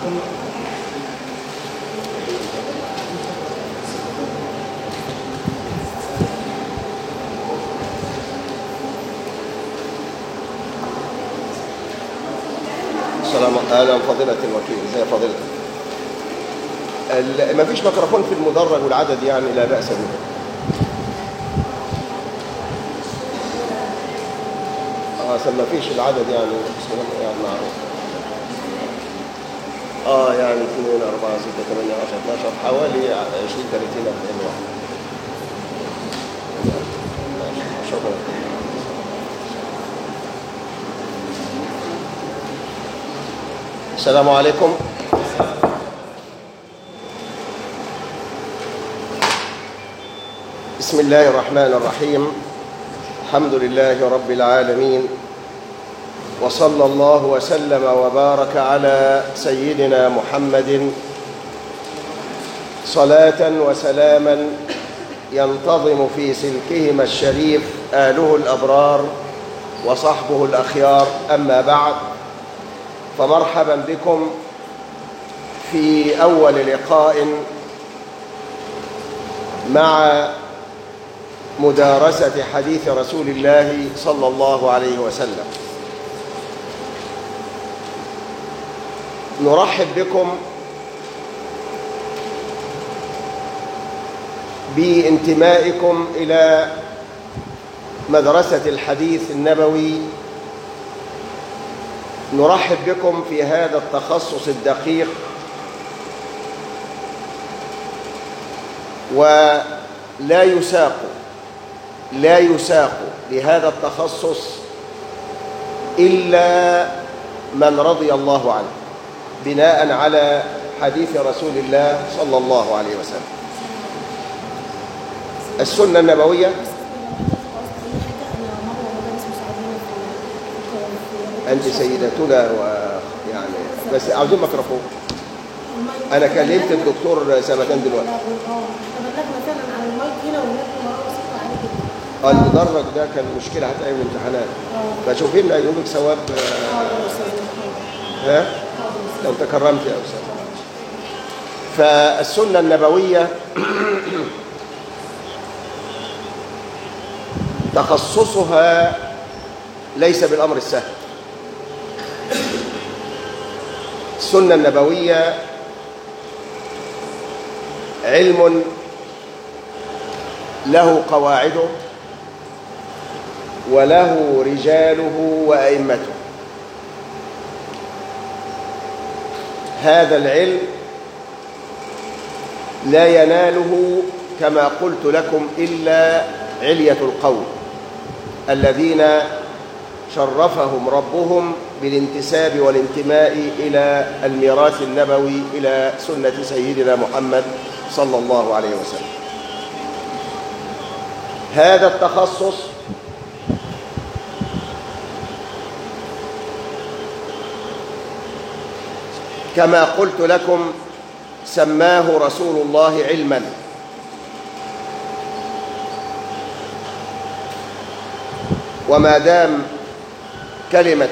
السلام اهلا فضيله الوكيل ازي فضيلتك ال- مفيش ميكروفون في المدرج والعدد يعني لا باس به اه عشان ما فيش العدد يعني بسم الله يعني معروف اه يعني 2 4 6 8 10 12 حوالي 20 30 40 واحد ماشي، شكرا السلام عليكم بسم الله الرحمن الرحيم الحمد لله رب العالمين وصلى الله وسلم وبارك على سيدنا محمد صلاة وسلاما ينتظم في سلكهما الشريف آله الأبرار وصحبه الأخيار أما بعد فمرحبا بكم في أول لقاء مع مدارسة حديث رسول الله صلى الله عليه وسلم نرحب بكم بانتمائكم إلى مدرسة الحديث النبوي نرحب بكم في هذا التخصص الدقيق ولا يساق لا يساق لهذا التخصص إلا من رضي الله عنه بناء على حديث رسول الله صلى الله عليه وسلم السنة النبوية أنت سيدتنا ويعني بس عاوزين ميكروفون أنا كلمت الدكتور سنتين دلوقتي تبلغنا فعلا عن المايك هنا والنبي مرة صوته عالي جدا قال المدرج ده كان مشكلة هتعمل امتحانات فشوفي لنا يومك ثواب آه، حاضر يا أستاذ ها حاضر يا لو تكرمت يا أستاذ فالسنة النبوية تخصصها ليس بالأمر السهل السنة النبوية علم له قواعده وله رجاله وأئمته هذا العلم لا يناله كما قلت لكم إلا علية القوم الذين شرفهم ربهم بالانتساب والانتماء إلى الميراث النبوي إلى سنة سيدنا محمد صلى الله عليه وسلم هذا التخصص كما قلت لكم سماه رسول الله علما وما دام كلمة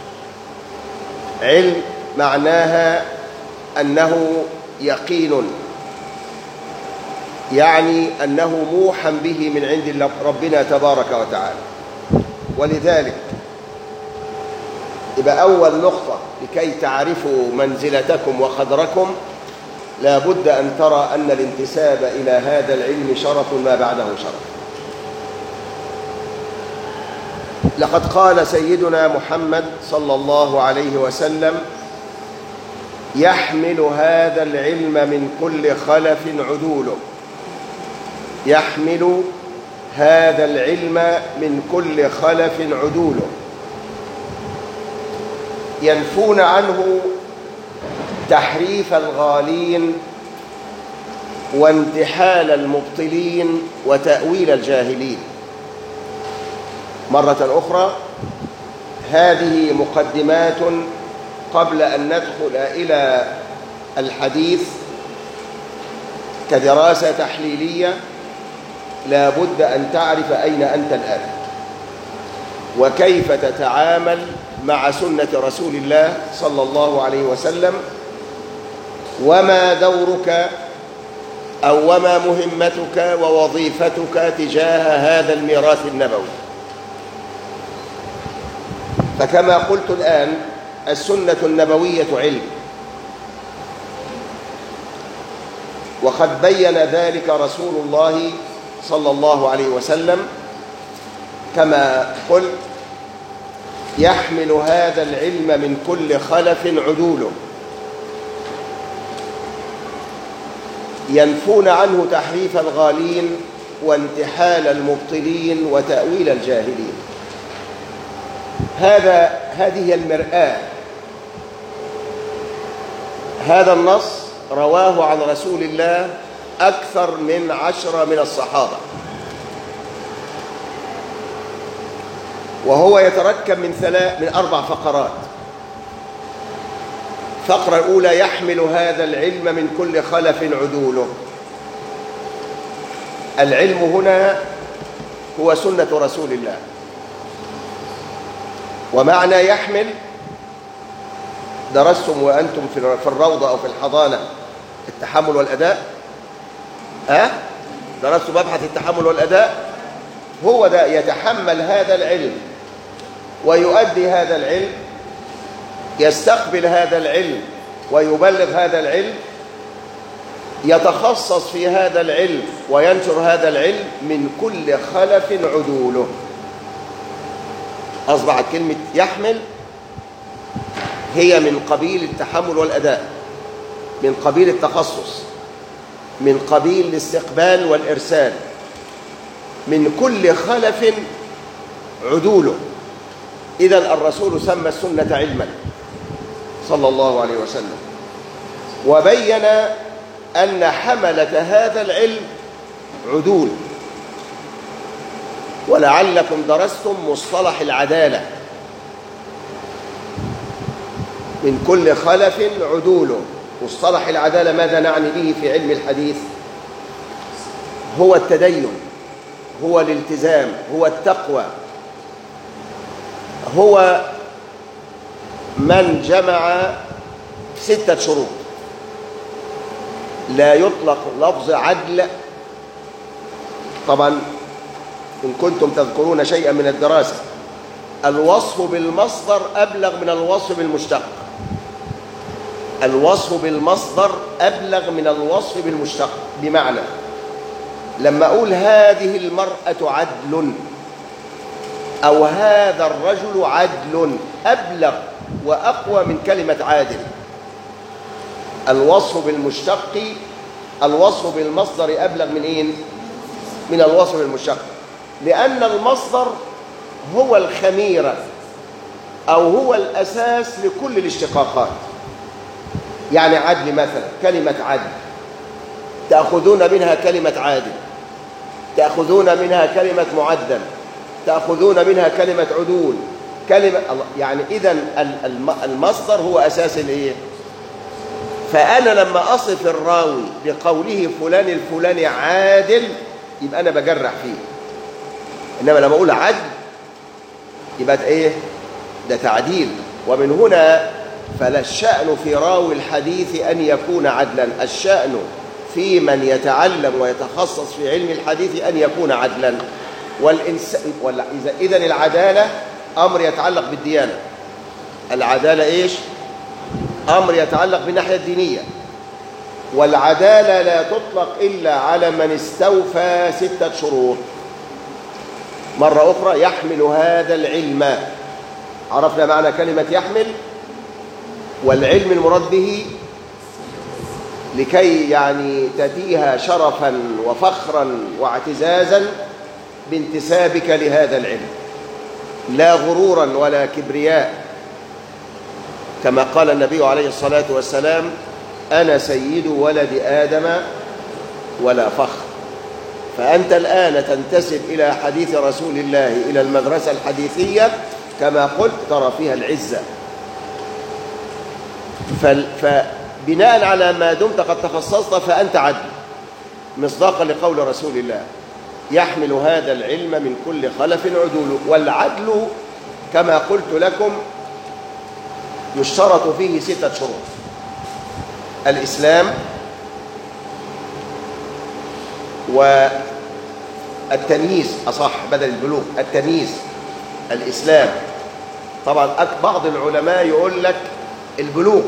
علم معناها أنه يقين يعني أنه موحى به من عند ربنا تبارك وتعالى ولذلك يبقى أول نقطة لكي تعرفوا منزلتكم وقدركم لا بد أن ترى أن الانتساب إلى هذا العلم شرف ما بعده شرف لقد قال سيدنا محمد صلى الله عليه وسلم يحمل هذا العلم من كل خلف عدوله يحمل هذا العلم من كل خلف عدوله ينفون عنه تحريف الغالين وانتحال المبطلين وتأويل الجاهلين مرة أخرى هذه مقدمات قبل أن ندخل إلى الحديث كدراسة تحليلية لا بد أن تعرف أين أنت الآن وكيف تتعامل مع سنة رسول الله صلى الله عليه وسلم وما دورك أو وما مهمتك ووظيفتك تجاه هذا الميراث النبوي فكما قلت الآن السنة النبوية علم وقد بين ذلك رسول الله صلى الله عليه وسلم كما قلت يحمل هذا العلم من كل خلف عدوله ينفون عنه تحريف الغالين وانتحال المبطلين وتأويل الجاهلين هذا هذه المرآة هذا النص رواه عن رسول الله أكثر من عشرة من الصحابة وهو يتركب من ثلاث من أربع فقرات الفقرة الأولى يحمل هذا العلم من كل خلف عدوله العلم هنا هو سنة رسول الله ومعنى يحمل درستم وأنتم في الروضة أو في الحضانة التحمل والأداء ها درستم مبحث التحمل والأداء هو ده يتحمل هذا العلم ويؤدي هذا العلم يستقبل هذا العلم ويبلغ هذا العلم يتخصص في هذا العلم وينشر هذا العلم من كل خلف عدوله أصبحت كلمة يحمل هي من قبيل التحمل والأداء من قبيل التخصص من قبيل الاستقبال والإرسال من كل خلف عدوله إذا الرسول سمى السنة علما صلى الله عليه وسلم وبين أن حملة هذا العلم عدول ولعلكم درستم مصطلح العدالة من كل خلف عدول مصطلح العدالة ماذا نعني به في علم الحديث هو التدين هو الالتزام هو التقوى هو من جمع ستة شروط لا يطلق لفظ عدل طبعا إن كنتم تذكرون شيئا من الدراسة الوصف بالمصدر أبلغ من الوصف بالمشتق الوصف بالمصدر أبلغ من الوصف بالمشتق بمعنى لما أقول هذه المرأة عدل أو هذا الرجل عدل أبلغ وأقوى من كلمة عادل الوصف بالمشتق الوصف بالمصدر أبلغ من إيه؟ من الوصف بالمشتق لأن المصدر هو الخميرة أو هو الأساس لكل الاشتقاقات يعني عدل مثلا كلمة عدل تأخذون منها كلمة عادل تأخذون منها كلمة معدل تأخذون منها كلمة عدول كلمة يعني إذا المصدر هو أساس الإيه؟ فأنا لما أصف الراوي بقوله فلان الفلاني عادل يبقى أنا بجرح فيه إنما لما أقول عدل يبقى إيه؟ ده تعديل ومن هنا فلا الشأن في راوي الحديث أن يكون عدلا الشأن في من يتعلم ويتخصص في علم الحديث أن يكون عدلا والإنسان إذا إذن العدالة أمر يتعلق بالديانة العدالة إيش؟ أمر يتعلق بالناحية الدينية والعدالة لا تطلق إلا على من استوفى ستة شروط مرة أخرى يحمل هذا العلم عرفنا معنى كلمة يحمل والعلم المراد به لكي يعني تتيها شرفا وفخرا واعتزازا بانتسابك لهذا العلم لا غرورا ولا كبرياء كما قال النبي عليه الصلاة والسلام أنا سيد ولد آدم ولا فخر فأنت الآن تنتسب إلى حديث رسول الله إلى المدرسة الحديثية كما قلت ترى فيها العزة فبناء على ما دمت قد تخصصت فأنت عدل مصداقا لقول رسول الله يحمل هذا العلم من كل خلف عدول والعدل كما قلت لكم يشترط فيه ستة شروط الإسلام والتمييز أصح بدل البلوغ التمييز الإسلام طبعا أك- بعض العلماء يقول لك البلوغ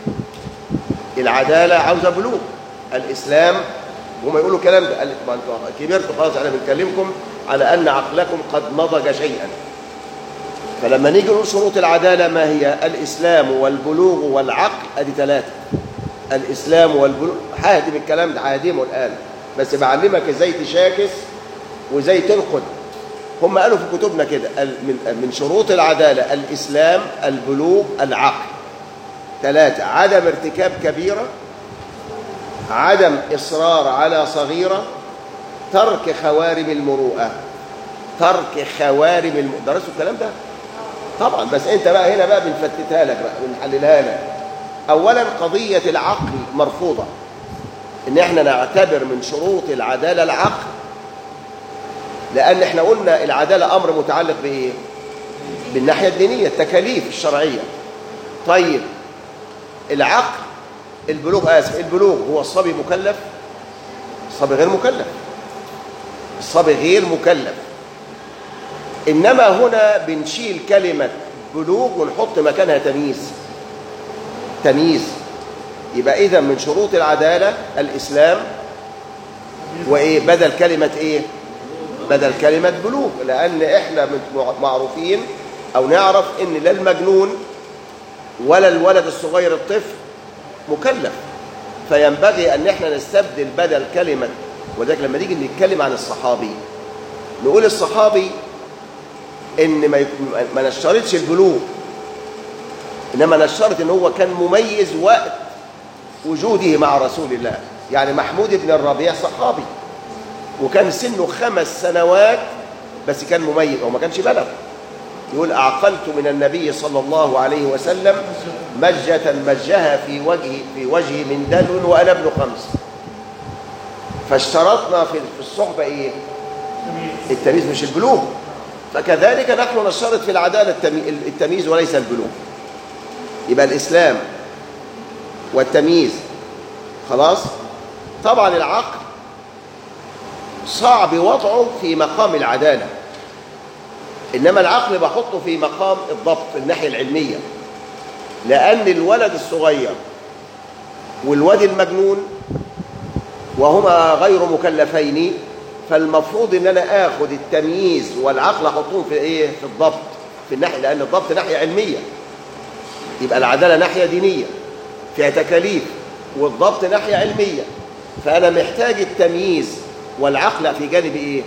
العدالة عاوزة بلوغ الإسلام هم يقولوا الكلام ده قال- ما انتوا كبرتوا خلاص احنا بنكلمكم على أن عقلكم قد نضج شيئا فلما نيجي نقول شروط العدالة ما هي الإسلام والبلوغ والعقل أدي ثلاثة الإسلام والبلوغ ههدم الكلام ده ههدمه الآن بس بعلمك إزاي تشاكس وإزاي تنقد هم قالوا في كتبنا كده ال- من من شروط العدالة الإسلام البلوغ العقل ثلاثة عدم ارتكاب كبيرة عدم إصرار على صغيرة ترك خوارم المروءة ترك خوارم الم... درسوا الكلام ده طبعا بس انت بقى هنا بقى بنفتتها لك بقى بنحللها لك اولا قضيه العقل مرفوضه ان احنا نعتبر من شروط العداله العقل لان احنا قلنا العداله امر متعلق بايه بالناحيه الدينيه التكاليف الشرعيه طيب العقل البلوغ اسف البلوغ هو الصبي مكلف الصبي غير مكلف الصبي غير مكلف انما هنا بنشيل كلمه بلوغ ونحط مكانها تمييز تمييز يبقى اذا من شروط العداله الاسلام وايه بدل كلمه ايه بدل كلمه بلوغ لان احنا مت- معروفين او نعرف ان لا المجنون ولا الولد الصغير الطفل مكلف فينبغي ان احنا نستبدل بدل كلمه وذلك لما نيجي نتكلم عن الصحابي نقول الصحابي ان ما يك- ما نشترطش البلوغ انما نشترط ان هو كان مميز وقت وجوده مع رسول الله يعني محمود بن الربيع صحابي وكان سنه خمس سنوات بس كان مميز وما كانش بلغ يقول أعقلت من النبي صلى الله عليه وسلم مجة مجها في وجهي في وجهي من دلو وأنا ابن خمس فاشترطنا في في الصحبة إيه؟ التمييز مش البلوغ فكذلك نحن نشترط في العدالة التمي- التمييز وليس البلوغ يبقى الإسلام والتمييز خلاص طبعا العقل صعب وضعه في مقام العدالة إنما العقل بحطه في مقام الضبط الناحية العلمية لأن الولد الصغير والواد المجنون وهما غير مكلفين فالمفروض ان انا اخد التمييز والعقل احطهم في ايه في الضبط في الناحيه لان الضبط ناحيه علميه يبقى العداله ناحيه دينيه فيها تكاليف والضبط ناحيه علميه فانا محتاج التمييز والعقل في جانب ايه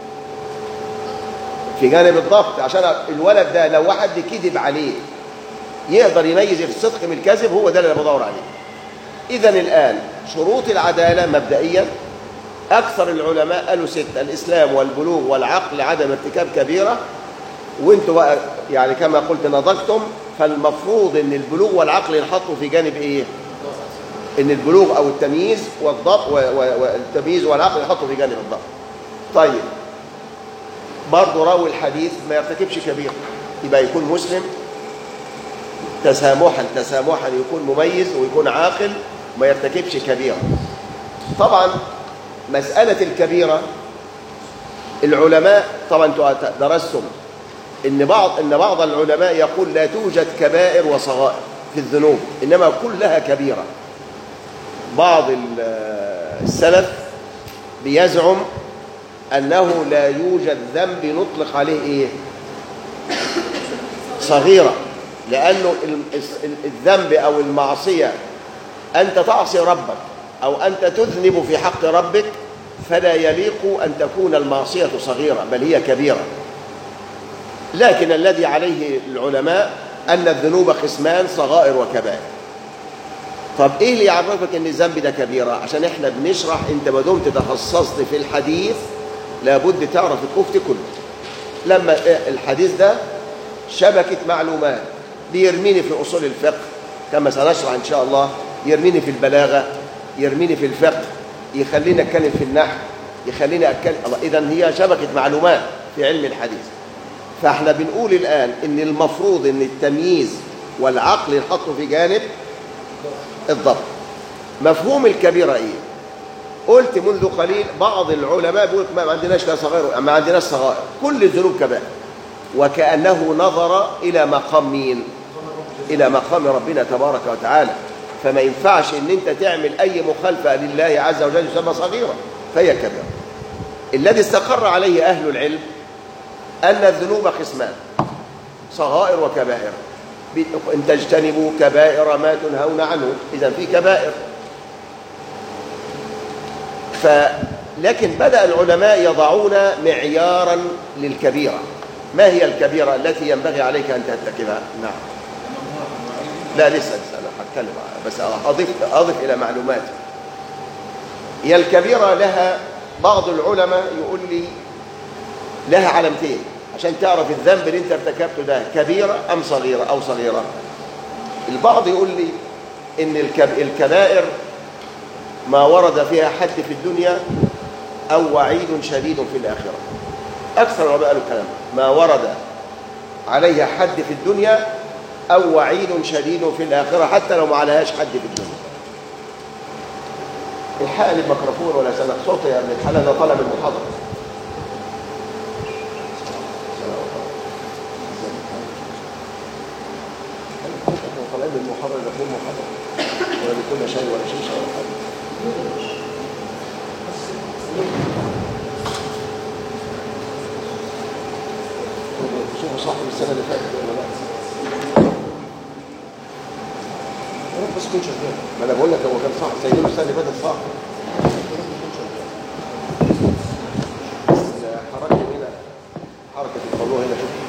في جانب الضبط عشان الولد ده لو واحد كذب عليه يقدر يميز الصدق من الكذب هو ده اللي انا بدور عليه اذا الان شروط العداله مبدئيا اكثر العلماء قالوا سته الاسلام والبلوغ والعقل عدم ارتكاب كبيره وانتوا بقى يعني كما قلت نضجتم فالمفروض ان البلوغ والعقل ينحطوا في جانب ايه ان البلوغ او التمييز والضبط و- و- والتمييز والعقل ينحطوا في جانب الضبط طيب برضه راوي الحديث ما يرتكبش كبير يبقى يكون مسلم تسامحا تسامحا يكون مميز ويكون عاقل ما يرتكبش كبيرة طبعا مسألة الكبيرة العلماء طبعا انتوا درستم ان بعض ان بعض العلماء يقول لا توجد كبائر وصغائر في الذنوب انما كلها كبيره بعض ال- السلف بيزعم انه لا يوجد ذنب نطلق عليه ايه صغيره لانه ال- ال- الذنب او المعصيه انت تعصي ربك او انت تذنب في حق ربك فلا يليق ان تكون المعصيه صغيره بل هي كبيره لكن الذي عليه العلماء ان الذنوب قسمان صغائر وكبائر طب ايه اللي يعرفك ان الذنب ده كبيره عشان احنا بنشرح انت ما دمت تخصصت في الحديث لابد تعرف الكفت كله لما الحديث ده شبكه معلومات بيرميني في اصول الفقه كما سنشرح ان شاء الله يرميني في البلاغه يرميني في الفقه يخليني اتكلم في النحو يخليني اتكلم الله اذا هي شبكه معلومات في علم الحديث فاحنا بنقول الان ان المفروض ان التمييز والعقل ينحطوا في جانب الضبط مفهوم الكبيرة إيه؟ قلت منذ قليل بعض العلماء بيقول ما عندناش لا صغائر ما عندناش صغائر كل الذنوب كبائر وكأنه نظر إلى مقام مين؟ إلى مقام ربنا تبارك وتعالى فما ينفعش إن أنت تعمل أي مخالفة لله عز وجل يسمى صغيرة فهي كبيرة الذي استقر عليه أهل العلم أن الذنوب قسمان صغائر وكبائر إن تجتنبوا كبائر ما تنهون عنه إذا في كبائر ف لكن بدأ العلماء يضعون معيارا للكبيرة ما هي الكبيرة التي ينبغي عليك أن ترتكبها نعم لا لسه لسه أنا هتكلم بس أضيف, أضيف إلى معلوماتي هي الكبيرة لها بعض العلماء يقول لي لها علامتين عشان تعرف الذنب اللي انت ارتكبته ده كبيرة أم صغيرة أو صغيرة البعض يقول لي إن الكب... الكبائر ما ورد فيها حد في الدنيا أو وعيد شديد في الآخرة أكثر العلماء قالوا الكلام ما ورد عليها حد في الدنيا أو وعيد شديد في الآخرة حتى لو ما عليهاش حد في الدنيا الحق الميكروفون ولا سمع صوتي يا ابن الحلال ده طالع من المحاضرة طالعين من المحاضرة داخلين محاضرة ولا بيكون شيء ولا شيشة ولا حاجة شوفوا صاحب السنة اللي فاتت ولا لا يا رب بس كنت شغال ما انا بقول لك هو كان صاحب سيدنا السنة اللي فاتت صاحب حركة هنا حركة القولوه هنا شوف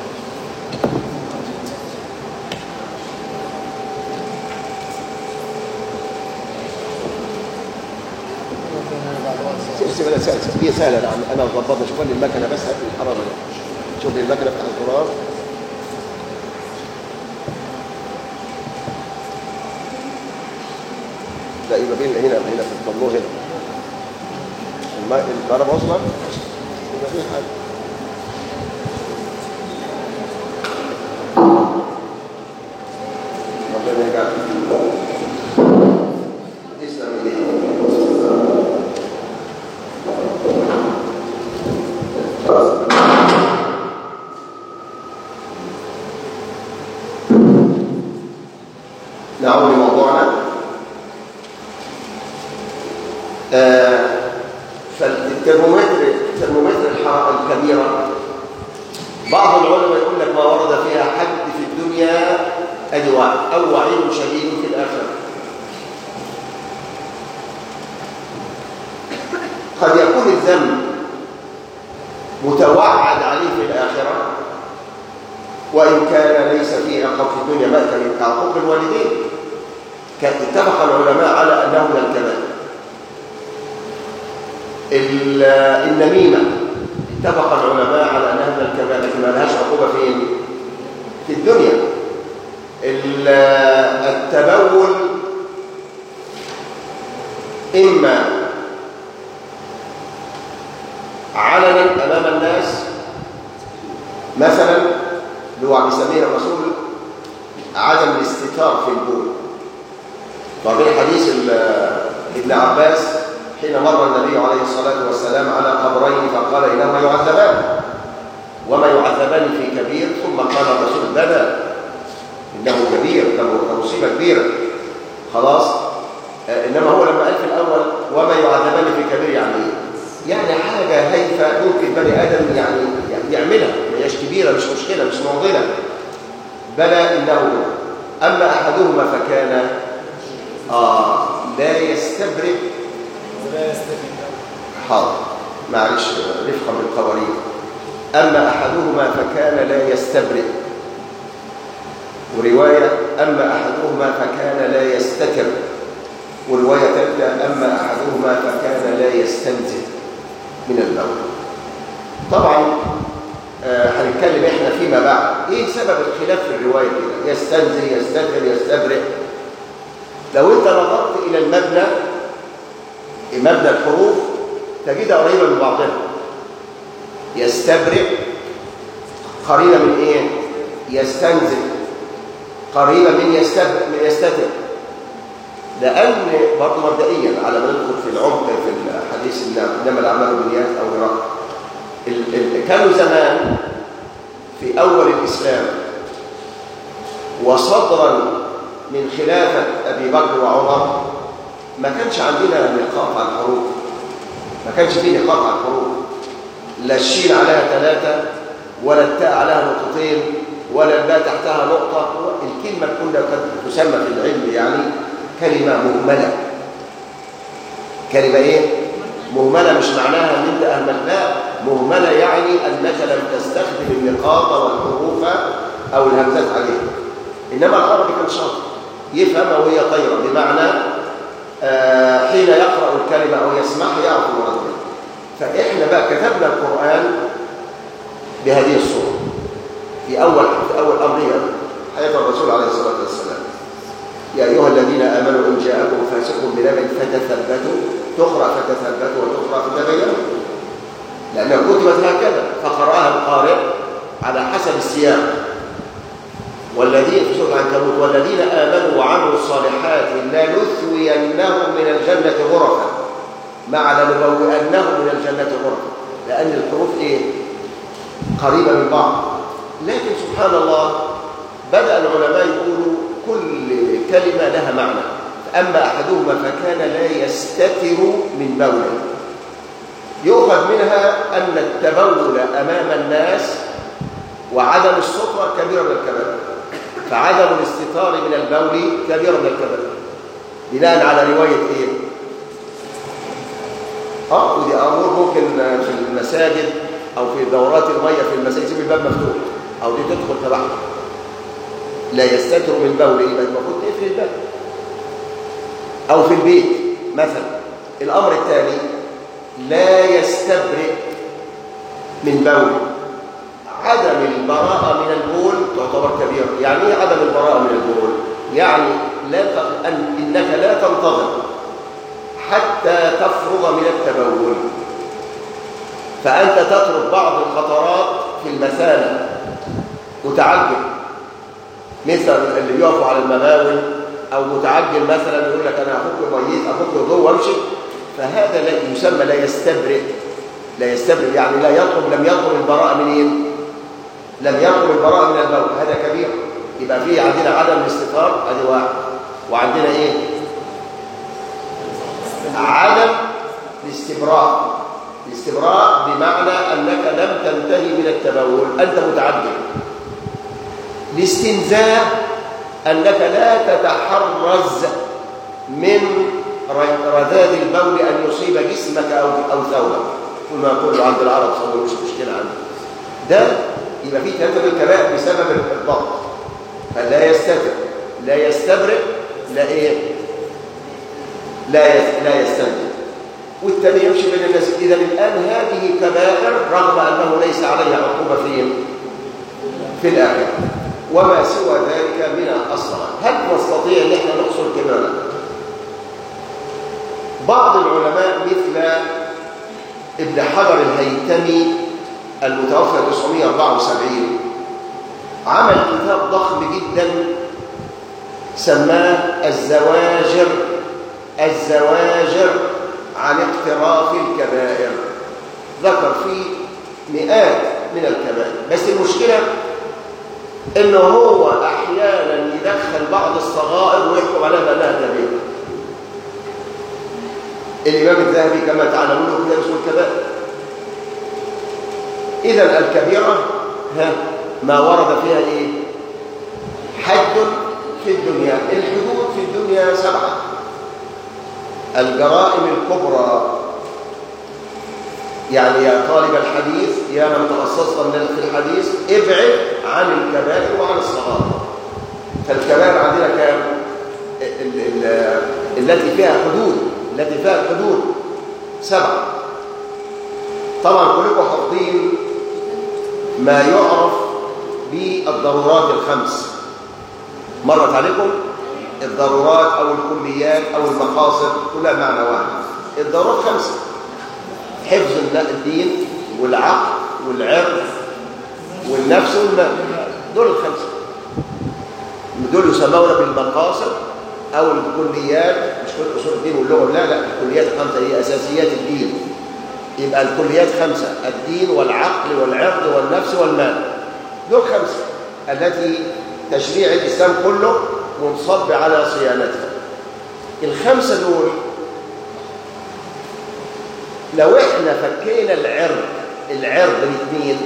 سيب انا سهل هي سهله انا انا ظبطنا شوف لي المكنه بس هات لي الحراره دي شوف لي المكنه بتاع الزرار لا يبقى بين هنا هنا في الطابلوه هنا الم- الكهرباء واصله يبقى في حاجه ربنا يجعل تسلم ايديك نعود لموضوعنا آه، فالترمومتر الترمومتر الحرارة الكبيرة بعض العلماء يقول لك ما ورد فيها حد في الدنيا ادي واحد او وعيد شديد في الاخره قد يكون الذنب متوعد عليه في الاخره وإن كان ليس فيه عقاب في الدنيا مثلا كعقوق الوالدين كان اتفق العلماء على أنه من الكبائر ال- النميمة اتفق العلماء على أنها من الكبائر لكن ما لهاش عقوبة فين؟ في الدنيا ال- التبول إما علنا أمام الناس مثلا اللي هو بيسميه الرسول عدم الاستتار في البول وفي حديث ال- ابن عباس حين مر النبي عليه الصلاة والسلام على قبرين فقال إنهما يعذبان وما يعذبان في كبير ثم قال الرسول بلى إنه كبير له مصيبة كبيرة خلاص آه، إنما هو لما قال في الأول وما يعذبان في كبير يعني إيه؟ يعني حاجة هايفة ممكن بني آدم يعني يعملها ما هياش كبيرة مش مشكلة مش معضلة بلى إنه أما أحدهما فكان آه لا يستبرئ حاضر معلش رفقا بالقوارير أما أحدهما فكان لا يستبرئ ورواية أما أحدهما فكان لا يستتر ورواية ثالثة أما أحدهما فكان لا يستنزل من البول طبعا آه، هنتكلم احنا فيما بعد ايه سبب الخلاف في الروايه كده يستنزل يستتر يستبرئ لو انت نظرت الى المبنى مبنى الحروف تجدها قريبه من بعضها يستبرئ قريبه من ايه يستنزل قريبه من يستب... من يستتر لأن برضه مبدئيا على ما ندخل في العمق في الحديث إنما الأعمال بالنيات أو غيرها ال- ال- كانوا زمان في أول الإسلام وصدرا من خلافة أبي بكر وعمر ما كانش عندنا نقاط على الحروف ما كانش فيه نقاط على الحروف لا الشين عليها ثلاثة ولا التاء عليها نقطتين ولا الباء تحتها نقطة الكلمة كلها قد تسمى في العلم يعني كلمة مهملة كلمة إيه؟ مهملة مش معناها أن أنت أهملتها مهملة يعني أنك لم تستخدم النقاط والحروف أو الهمزات عليها إنما العربي كان شاطر يفهم وهي طايرة بمعنى آه حين يقرأ الكلمة أو يسمعها يعرف المراد منها فإحنا بقى كتبنا القرآن بهذه الصورة في أول في أول أمرها حياة الرسول عليه الصلاة والسلام يا أيها الذين آمنوا إن جاءكم فاسق بنبأ فتثبتوا تقرأ فتثبتوا وتقرأ فتبينوا لأنها كتبت هكذا فقرأها القارئ على حسب السياق والذين في سورة العنكبوت والذين آمنوا وعملوا الصالحات لنثوينهم من الجنة غرفا مع لنبوئنهم من الجنة غرفا لأن الحروف إيه؟ قريبة من بعض لكن سبحان الله بدأ العلماء يقولوا كل كلمة لها معنى أما أحدهما فكان لا يستتر من بوله يؤخذ منها أن التبول أمام الناس وعدم السترة كبيرة من الكبائر فعدم الاستتار من البول كبيرة من الكبائر بناء على رواية إيه؟ اه ودي امور ممكن في المساجد او في دورات الميه في المساجد يسيب الباب مفتوح او دي تدخل تبعها لا يستتر من بوله يبقى المفروض تقفل الباب او في البيت مثلا الامر الثاني لا يستبرئ من بوله عدم البراءة من البول تعتبر كبيرة يعني ايه عدم البراءة من البول يعني لا ت... أن... انك لا تنتظر حتى تفرغ من التبول فأنت تترك بعض الخطرات في المثانة متعجل مثل اللي بيقفوا على المباول أو متعجل مثلا يقول لك أنا أفك ميت أفك جوه وامشي فهذا لا يسمى لا يستبرئ لا يستبرئ يعني لا يطلب لم يطلب البراءة منين؟ لم يطلب البراءة من البول هذا كبير يبقى فيه عندنا عدم الاستتار ادي واحد وعندنا ايه؟ عدم الاستبراء الاستبراء بمعنى أنك لم تنتهي من التبول أنت متعجل الاستنزاه أنك لا تتحرز من رذاذ البول أن يصيب جسمك أو أو ثوبك كما كله عند العرب صلوا مش مشكلة عنده ده يبقى فيه ثلاثة من الكبائر بسبب الضغط فلا يستتر لا يستبرئ لا ايه لا لا يستنجد والثاني يمشي بين الناس اذا الان هذه كبائر رغم انه ليس عليها عقوبه فين في الاخره وما سوى ذلك من الصلاه هل نستطيع ان احنا نحصل كبيرا بعض العلماء مثل ابن حجر الهيتمي المتوفى 974 عمل كتاب ضخم جدا سماه الزواجر الزواجر عن اقتراف الكبائر ذكر فيه مئات من الكبائر بس المشكلة انه هو احيانا يدخل بعض الصغائر ويحكم عليها بانها كبيرة الامام الذهبي كما تعلمون له كتاب اسمه الكبائر اذا الكبيرة ها ما ورد فيها ايه حد في الدنيا الحدود في الدنيا سبعه الجرائم الكبرى يعني يا طالب الحديث يا من تخصصت في الحديث ابعد عن الكبائر وعن الصغائر فالكبائر عندنا كام ال ال التي فيها حدود التي فيها حدود سبعة طبعا كلكم حافظين ما يعرف بالضرورات الخمس مرت عليكم الضرورات أو الكليات أو المقاصد كلها معنى واحد الضرورات خمسة حفظ الدين والعقل والعرض والنفس والمال دول الخمسة دول يسمون بالمقاصد او الكليات مش كل اصول الدين واللغه لا لا الكليات الخمسه هي اساسيات الدين يبقى الكليات خمسه الدين والعقل والعرض والنفس والمال دول خمسه التي تشريع الاسلام كله منصب على صيانتها الخمسه دول لو احنا فكينا العرض العرض الاثنين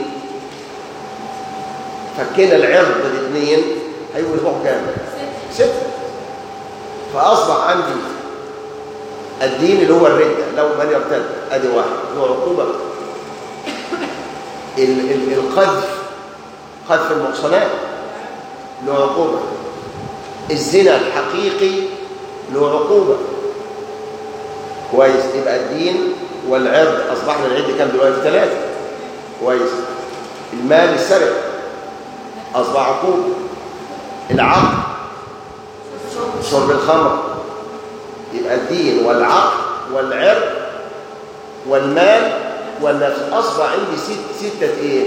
فكينا العرض الاثنين هيبقوا يصبحوا كام؟ ستة فأصبح عندي الدين اللي هو الردة لو من يرتد ادي واحد له عقوبة ال- ال- القذف قذف المحصنات له عقوبة الزنا الحقيقي له عقوبة كويس يبقى الدين والعرض أصبحنا العد كام دلوقتي ثلاثة كويس المال السرقة أصبح عقوبة العقل شرب الخمر يبقى الدين والعقل والعرض والمال والنفس أصبح عندي ست ستة إيه؟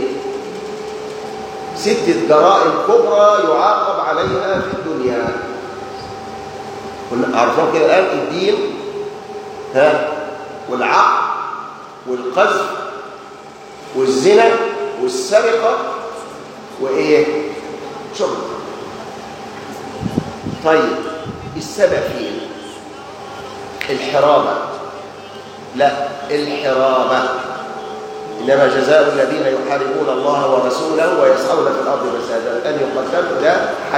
ستة جرائم كبرى يعاقب عليها في الدنيا كنا عرفناهم كده الآن الدين ها والعقل والقذف والزنا والسرقة وإيه؟ شرب طيب السبع فين؟ الحرابة لا الحرابة إنما جزاء الذين يحاربون الله ورسوله ويسعون في الأرض فسادا أن يقتلوا ده حد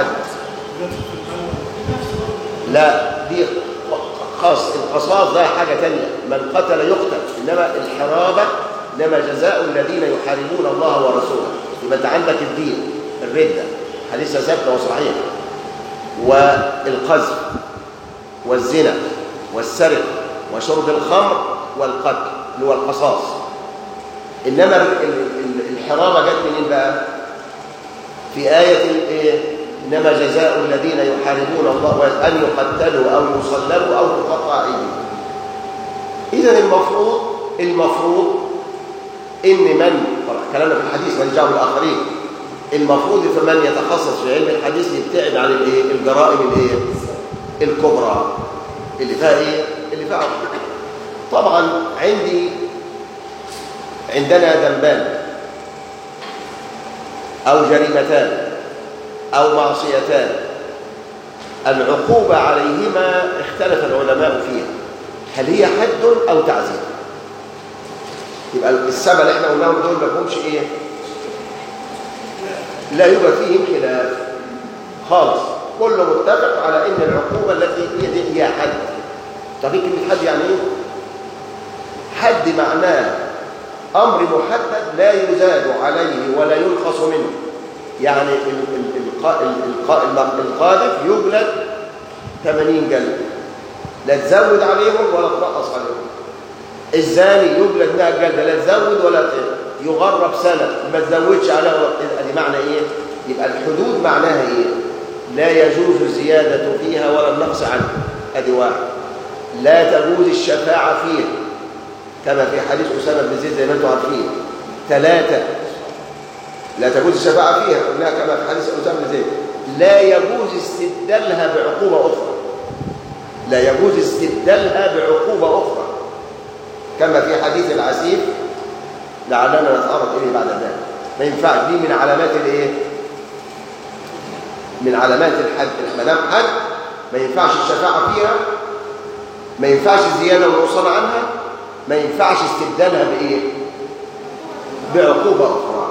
لا دي خاص القصاص ده حاجة تانية من قتل يقتل إنما الحرابة إنما جزاء الذين يحاربون الله ورسوله يبقى أنت عندك الدين الردة حديثة ثابتة وصحيحة والقذف والزنا والسرقة وشرب الخمر والقتل اللي هو القصاص إنما ال- ال- الحرابة جت منين بقى؟ في آية الإيه؟ إنما جزاء الذين يحاربون الله أن يقتلوا أو يصلبوا أو تقطع أيديهم إذا المفروض المفروض إن من كلامنا في الحديث من جاءوا الآخرين المفروض فمن يتخصص في علم الحديث يبتعد عن الايه الجرائم الايه الكبرى اللي فيها ايه اللي فيها عقوبة. طبعا عندي عندنا ذنبان او جريمتان او معصيتان العقوبة عليهما اختلف العلماء فيها هل هي حد او تعزير يبقى السبع اللي احنا قلناهم دول ما لهمش ايه لا يوجد فيهم خلاف خالص كله متفق على ان العقوبه التي هي دي هي حد طب ايه كلمه حد يعني ايه حد معناه امر محدد لا يزاد عليه ولا ينقص منه يعني ال- ال- القا- ال- القا- الم- القاذف يجلد 80 جلد لا تزود عليهم ولا تنقص عليهم الزاني يجلد 100 جلده لا تزود ولا ت- يغرب سنه ما تزودش عليها ولا- ادي معنى ايه يبقى الحدود معناها ايه لا يجوز الزياده فيها ولا النقص عنها ادي واحد لا تجوز الشفاعه فيها كما في حديث اسامه بن زيد زي ما انتم عارفين ثلاثه لا تجوز الشفاعه فيها قلناها كما في حديث اسامه بن زيد لا يجوز استبدالها بعقوبه اخرى لا يجوز استبدالها بعقوبه اخرى كما في حديث العسيف لعلنا نتعرض اليه بعد ذلك ما ينفعش دي من علامات الايه من علامات الحد ما دام حد ما ينفعش الشفاعه فيها ما ينفعش الزياده والنقصان عنها ما ينفعش استبدالها بايه بعقوبه اخرى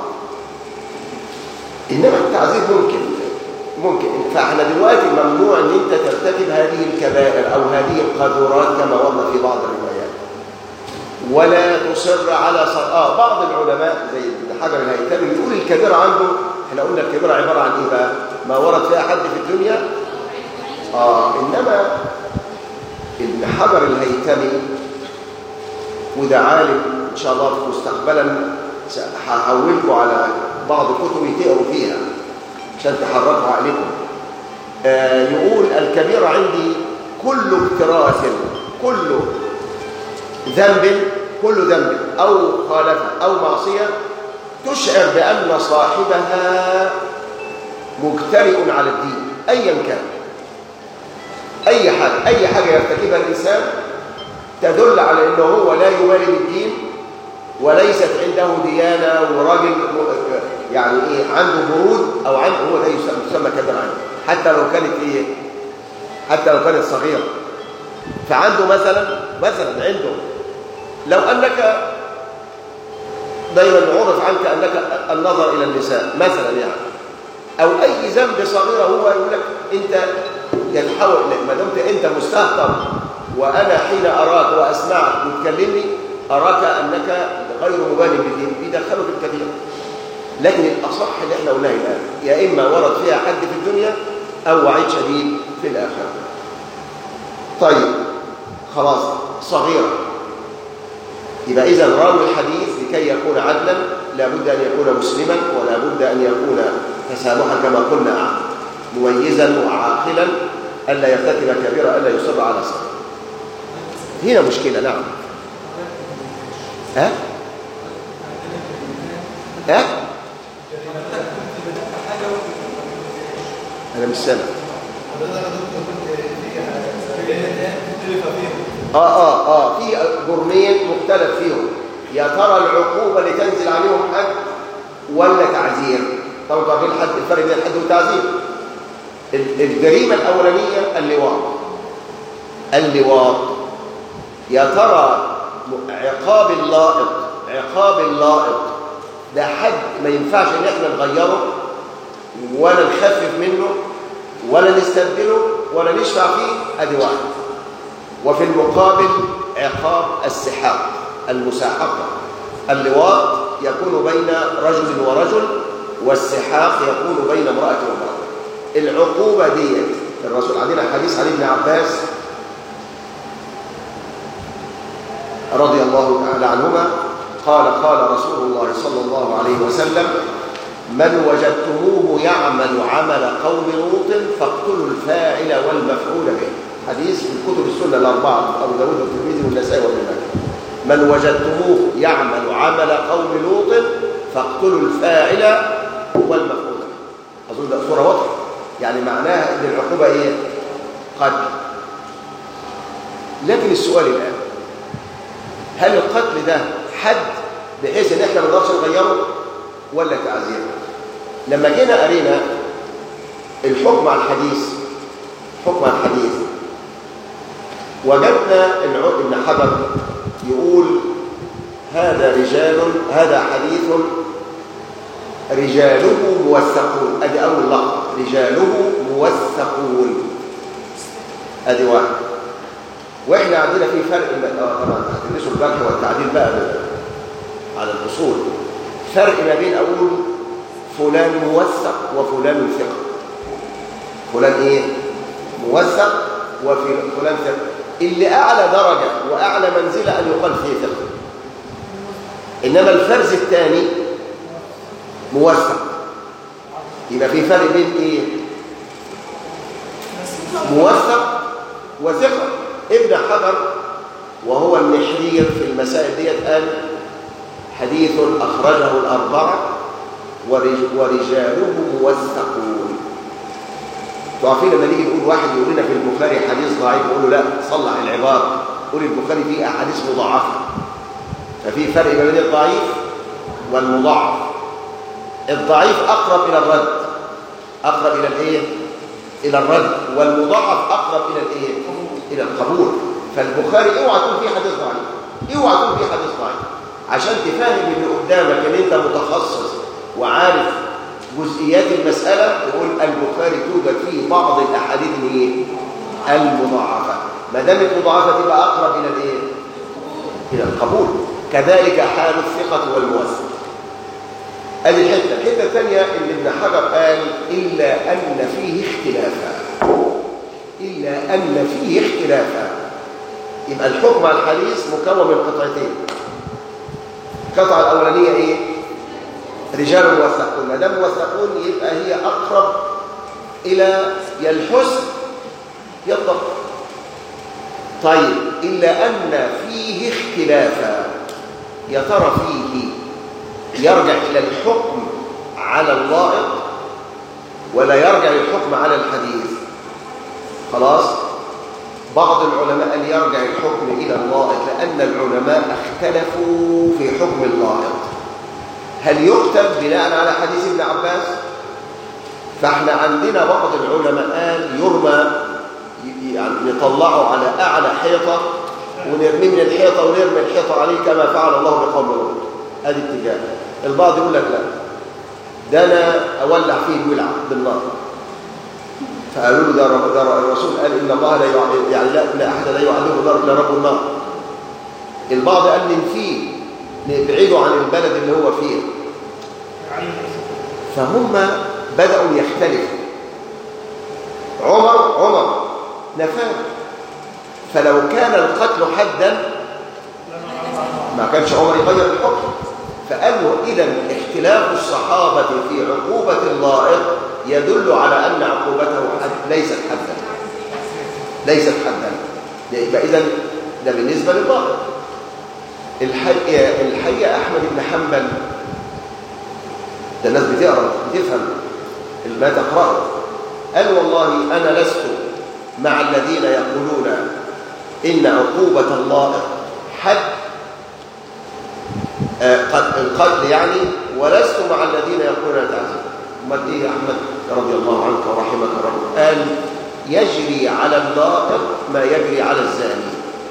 انما التعذيب ممكن ممكن فاحنا دلوقتي ممنوع ان انت ترتكب هذه الكبائر او هذه القذورات كما ورد في بعض الروايات ولا تصر على صر... اه بعض العلماء زي ابن حجر الهيثمي يقول الكبيره عنده احنا قلنا الكبيره عباره عن ايه بقى؟ ما ورد فيها حد في الدنيا اه انما ابن حجر الهيثمي وده عالم ان شاء الله مستقبلا هحولكم على بعض كتب تقروا فيها عشان تحركوا عقلكم آه يقول الكبيرة عندي كل اكتراث كل ذنب كل ذنب أو خالفة أو معصية تشعر بأن صاحبها مجترئ على الدين أيا كان اي حاجه اي حاجه يرتكبها الانسان تدل على انه هو لا يبالي بالدين وليست عنده ديانه وراجل يعني ايه عنده برود او عنده هو ده يسمى, يسمى كبير عنه حتى لو كانت ايه حتى لو كانت صغيره فعنده مثلا مثلا عنده لو انك دايما عرف عنك انك النظر الى النساء مثلا يعني او اي ذنب صغيره هو يقول لك انت يتحول ما دمت انت مستهتر وانا حين اراك واسمعك وتكلمني اراك انك غير مبالي بالدين بيدخلوا في الكبير لكن الاصح اللي احنا قلناه الان يا اما ورد فيها حد في الدنيا او وعيد شديد في الاخره طيب خلاص صغيره يبقى اذا راوي الحديث لكي يكون عدلا لابد ان يكون مسلما ولا بد ان يكون تسامحا كما قلنا مميزا وعاقلا الا يرتكب كبيره الا يصر على صغير هنا مشكله نعم ها ها انا مش سامع اه اه اه في جرمين مختلف فيهم يا ترى العقوبه اللي تنزل عليهم حد ولا تعزير طبعا انتوا عارفين الحد الفرق بين الحد والتعزير الجريمه الاولانيه اللواط اللواط يا ترى عقاب اللائق عقاب اللائق ده حد ما ينفعش ان احنا نغيره ولا نخفف منه ولا نستبدله ولا نشفع فيه ادي واحد وفي المقابل عقاب السحاق المساحقه اللواط يكون بين رجل ورجل والسحاق يكون بين امراه وامراه العقوبه ديت الرسول عندنا حديث عن ابن عباس رضي الله تعالى عنهما قال قال رسول الله صلى الله عليه وسلم من وجدتموه يعمل عمل قوم لوط فاقتلوا الفاعل والمفعول به حديث في كتب السنه الاربعه ابو داود والترمذي والنسائي وابن ماجه من وجدتموه يعمل عمل قوم لوط فاقتلوا الفاعل والمفعول به اظن ده صوره واضحه يعني معناها ان العقوبه ايه قتل لكن السؤال الان هل القتل ده حد بحيث ان احنا ما نقدرش نغيره ولا تعزير لما جينا قرينا الحكم على الحديث حكم على الحديث وجدنا ان ابن حجر يقول هذا رجال هذا حديث رجاله موثقون ادي اول لقطه رجاله موثقون ادي واحد واحنا عندنا في فرق اه طبعا هتدرسوا الجرح والتعديل بقى على الاصول فرق ما بين اقول فلان موثق وفلان ثقه فلان ايه موثق وفلان ثقه اللي اعلى درجه واعلى منزله ان يقال فيه ثقه انما الفرز الثاني موثق يبقى في فرق بين ايه موثق وثقه ابن حجر وهو النحرير في المسائل ديت قال حديث أخرجه الأربعة ورجاله موثقون تعرفين لما نيجي نقول واحد يقول لنا في البخاري حديث ضعيف نقول له لا صلح العبارة قول البخاري فيه أحاديث مضاعفة ففي فرق بين الضعيف والمضاعف الضعيف أقرب إلى الرد أقرب إلى الإيه؟ إلى الرد والمضاعف أقرب إلى الإيه؟ إلى القبول فالبخاري اوعى تكون فيه حديث ضعيف اوعى تكون فيه حديث ضعيف عشان تفهم اللي قدامك ان انت متخصص وعارف جزئيات المسألة تقول البخاري توجد فيه بعض الأحاديث الايه؟ المضاعفة ما دامت مضاعفة تبقى أقرب إلى الإيه؟ إلى القبول كذلك حال الثقة والموثق ادي الحته الحته الثانيه اللي ابن حجر قال الا ان فيه اختلافا الا ان فيه اختلافا يبقى الحكم على الحديث مكون من قطعتين القطعه الاولانيه ايه رجال موثقون ما دام موثقون يبقى هي اقرب الى يا الحسن يا الضبط طيب الا ان فيه اختلافا يا ترى فيه يرجع إلى الحكم على اللائق ولا يرجع للحكم على الحديث خلاص بعض العلماء أن يرجع الحكم إلى اللائق لأن العلماء اختلفوا في حكم اللائق هل يكتب بناء على حديث ابن عباس فاحنا عندنا بعض العلماء قال يرمى يعني نطلعه على أعلى حيطة ونرميه من الحيطة ونرمي الحيطة عليه كما فعل الله بقوم لوط ادي اتجاه البعض يقول لك لا ده انا اولع فيه ولع بالنار فقالوا له ده رب ده الرسول قال ان الله لا يع- يعني لا لا احد لا يعذبه النار الا رب النار البعض قال ننفيه نبعده عن البلد اللي هو فيه فهم بدأوا يختلفوا عمر عمر نفاه فلو كان القتل حدا ما كانش عمر يغير الحكم فقالوا إذا اختلاف الصحابة في عقوبة اللائق يدل على أن عقوبته حد ليست حدا ليست حدا يبقى إذا ده بالنسبة للباطل الحقيقة, الحقيقة أحمد بن حنبل ده الناس بتقرأ بتفهم ما تقرأه قال والله أنا لست مع الذين يقولون إن عقوبة اللائق حد آه، قد- القتل يعني ولست مع الذين يقولون تعزيز امال ايه يا احمد رضي الله عنك ورحمك ربك قال يجري على اللائق ما يجري على الزاني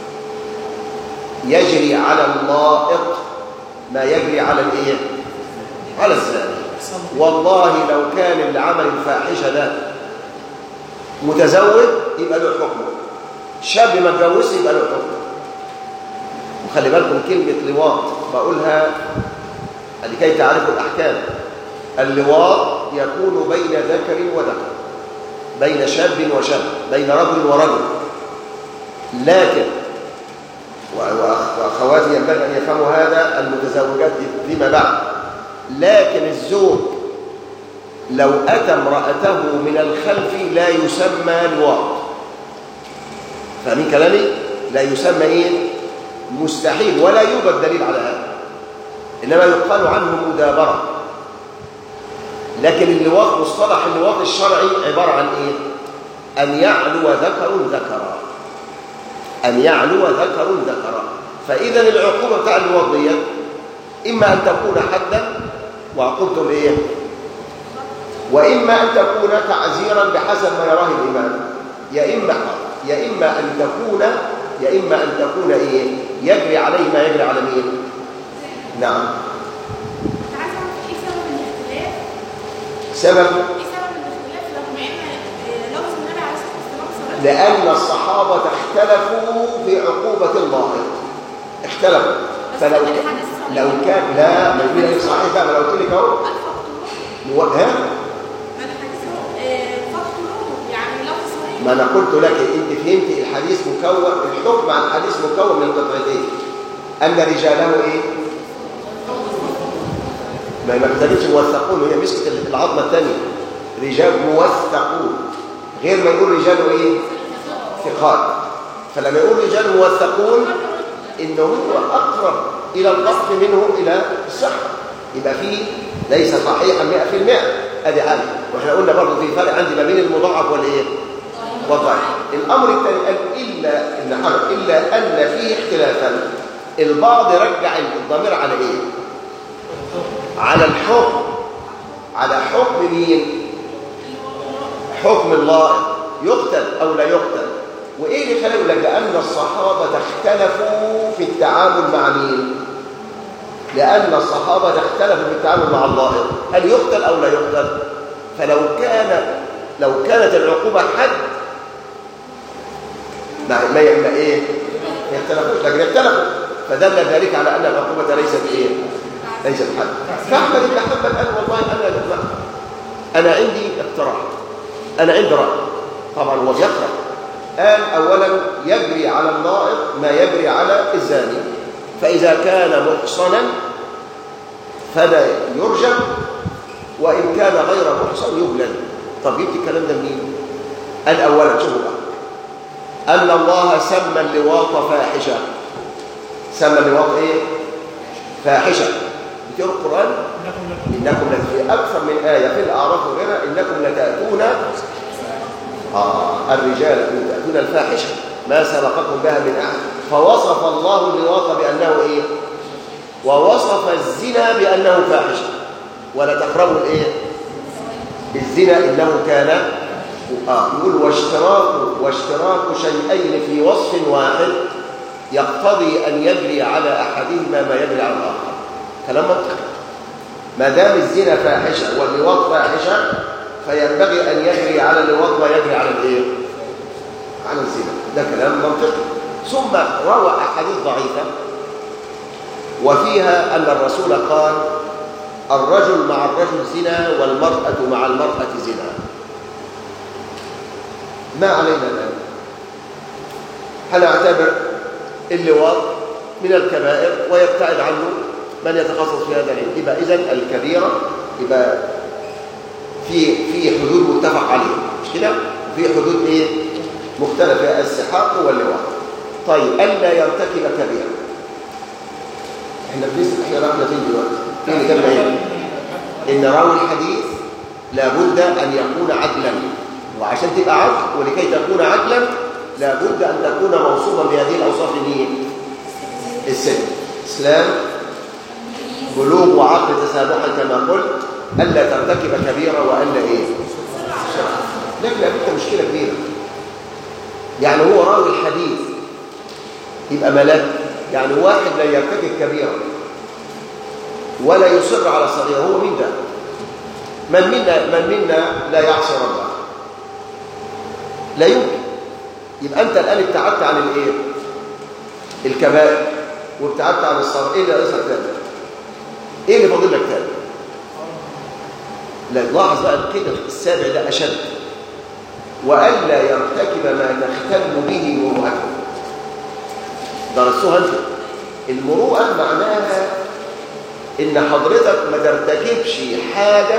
يجري على اللائق ما يجري على الايه على الزاني والله لو كان اللي عمل الفاحشه ده متزوج يبقى له حكم شاب ما اتجوزش يبقى له حكم وخلي بالكم كلمة لواط بقولها لكي تعرفوا الأحكام اللواط يكون بين ذكر وذكر بين شاب وشاب بين رجل ورجل لكن و- وأخ- وأخواتي ينبغي أن يفهموا هذا المتزوجات فيما بعد لكن الزوج لو أتى امرأته من الخلف لا يسمى لواط فاهمين كلامي؟ لا يسمى إيه؟ مستحيل ولا يوجد دليل على هذا إنما يقال عنه مدابرة لكن اللواط مصطلح اللواط الشرعي عبارة عن إيه؟ أن يعلو ذكر ذكرا أن يعلو ذكر ذكرا فإذا العقوبة بتاع اللواط دي إما أن تكون حدا وعقوبته الإيه؟ وإما أن تكون تعزيرا بحسب ما يراه الإمام يا إما يا إما أن تكون يا إما أن تكون إيه؟ يجري عليه ما يجري على مين؟ نعم كنت عايزه اعرف ايه سبب الاختلاف سبب ايه سبب الاختلاف رغم ان آه، لفظ النبي عليه الصلاه والسلام صريح لأن الصحابة اختلفوا في عقوبة اللائق اختلفوا بس فلو هو الحديث صحيح. لو كان لا ما يقول لك صحيح بقى ما لو قلت لك اهو الفقر هو- ها ما الحديث هو آه، فقر يعني لفظ صحيح ما انا قلت لك انت فهمت الحديث مكون الحكم عن الحديث مكون من قطعتين ان رجاله ايه ما ما كتبتش موثقون هي مسكت العظمه الثانيه رجال موثقون غير ما يقول رجال ايه ثقات فلما يقول رجال موثقون ان هو اقرب الى الضبط منه الى الصحه يبقى فيه ليس صحيحا 100% ادي حاجه واحنا قلنا برضه في فرق عندي ما بين المضاعف والايه والضعيف الامر الثاني قال الا ان حرف الا ان فيه اختلافا البعض رجع الضمير على ايه على الحكم على حكم مين حكم الله يقتل او لا يقتل وايه اللي خلاه يقول لك لان الصحابه اختلفوا في التعامل مع مين لان الصحابه اختلفوا في التعامل مع الله هل يقتل او لا يقتل فلو كان لو كانت العقوبه حد ما ما ما ايه ما يختلفوش لكن اختلفوا فدل ذلك على ان العقوبه ليست ايه ليست حد فاحمد بن حنبل قال والله انا لا انا عندي اقتراح انا عندي راي طبعا هو بيقرا قال اولا يجري على النائب ما يجري على الزاني فاذا كان محصنا فلا يرجم وان كان غير محصن يجلد طب جبت الكلام ده منين قال اولا شوفوا بقى ان الله سمى اللواط فاحشه سمى اللواط ايه فاحشه بتقرا القران انكم لفي اكثر من ايه في الاعراف وغيرها انكم لتاتون آه الرجال تاتون الفاحشه ما سبقكم بها من أحد فوصف الله اللواط بأنه إيه ووصف الزنا بأنه فاحشة ولا تقربوا الإيه الزنا إنه كان آه يقول واشتراك واشتراك شيئين في وصف واحد يقتضي أن يجري على أحدهما ما يجري على الآخر كلام منطقي ما دام الزنا فاحشة واللواط فاحشة فينبغي أن يجري على اللواط ما يجري على الإيه؟ على الزنا ده كلام منطقي ثم روى أحاديث ضعيفة وفيها أن الرسول قال الرجل مع الرجل زنا والمرأة مع المرأة زنا ما علينا الآن هنعتبر اللواط من الكبائر ويبتعد عنه من يتخصص في هذا العلم يبقى إذن الكبيرة يبقى في في حدود متفق عليها مش كده؟ في حدود ايه؟ مختلفة السحاق واللواط طيب ألا يرتكب كبيرة احنا بنسأل احنا رحنا فين دلوقتي؟ فين اللي جابنا هنا؟ إن راوي الحديث لابد أن يكون عدلا وعشان تبقى عدل ولكي تكون عدلا لابد أن تكون موصوفا بهذه الأوصاف مين؟ الست إسلام بلوغ وعقل تسامحا كما قلت ألا ترتكب كبيرة وألا إيه؟ لكن لابد مشكلة كبيرة يعني هو راوي الحديث يبقى ملاك يعني واحد لا يرتكب كبيرة ولا يصر على صغيرة هو مين ده؟ من منا من منا لا يعصي ربه لا يمكن يبقى انت الان ابتعدت عن الايه الكبائر وابتعدت عن الصغر ايه اللي يصل تاني ايه اللي فاضل لك تاني لا لاحظ بقى كده السابع ده اشد والا يرتكب ما تختل به مروءته درستوها انت المروءه معناها ان حضرتك ما ترتكبش حاجه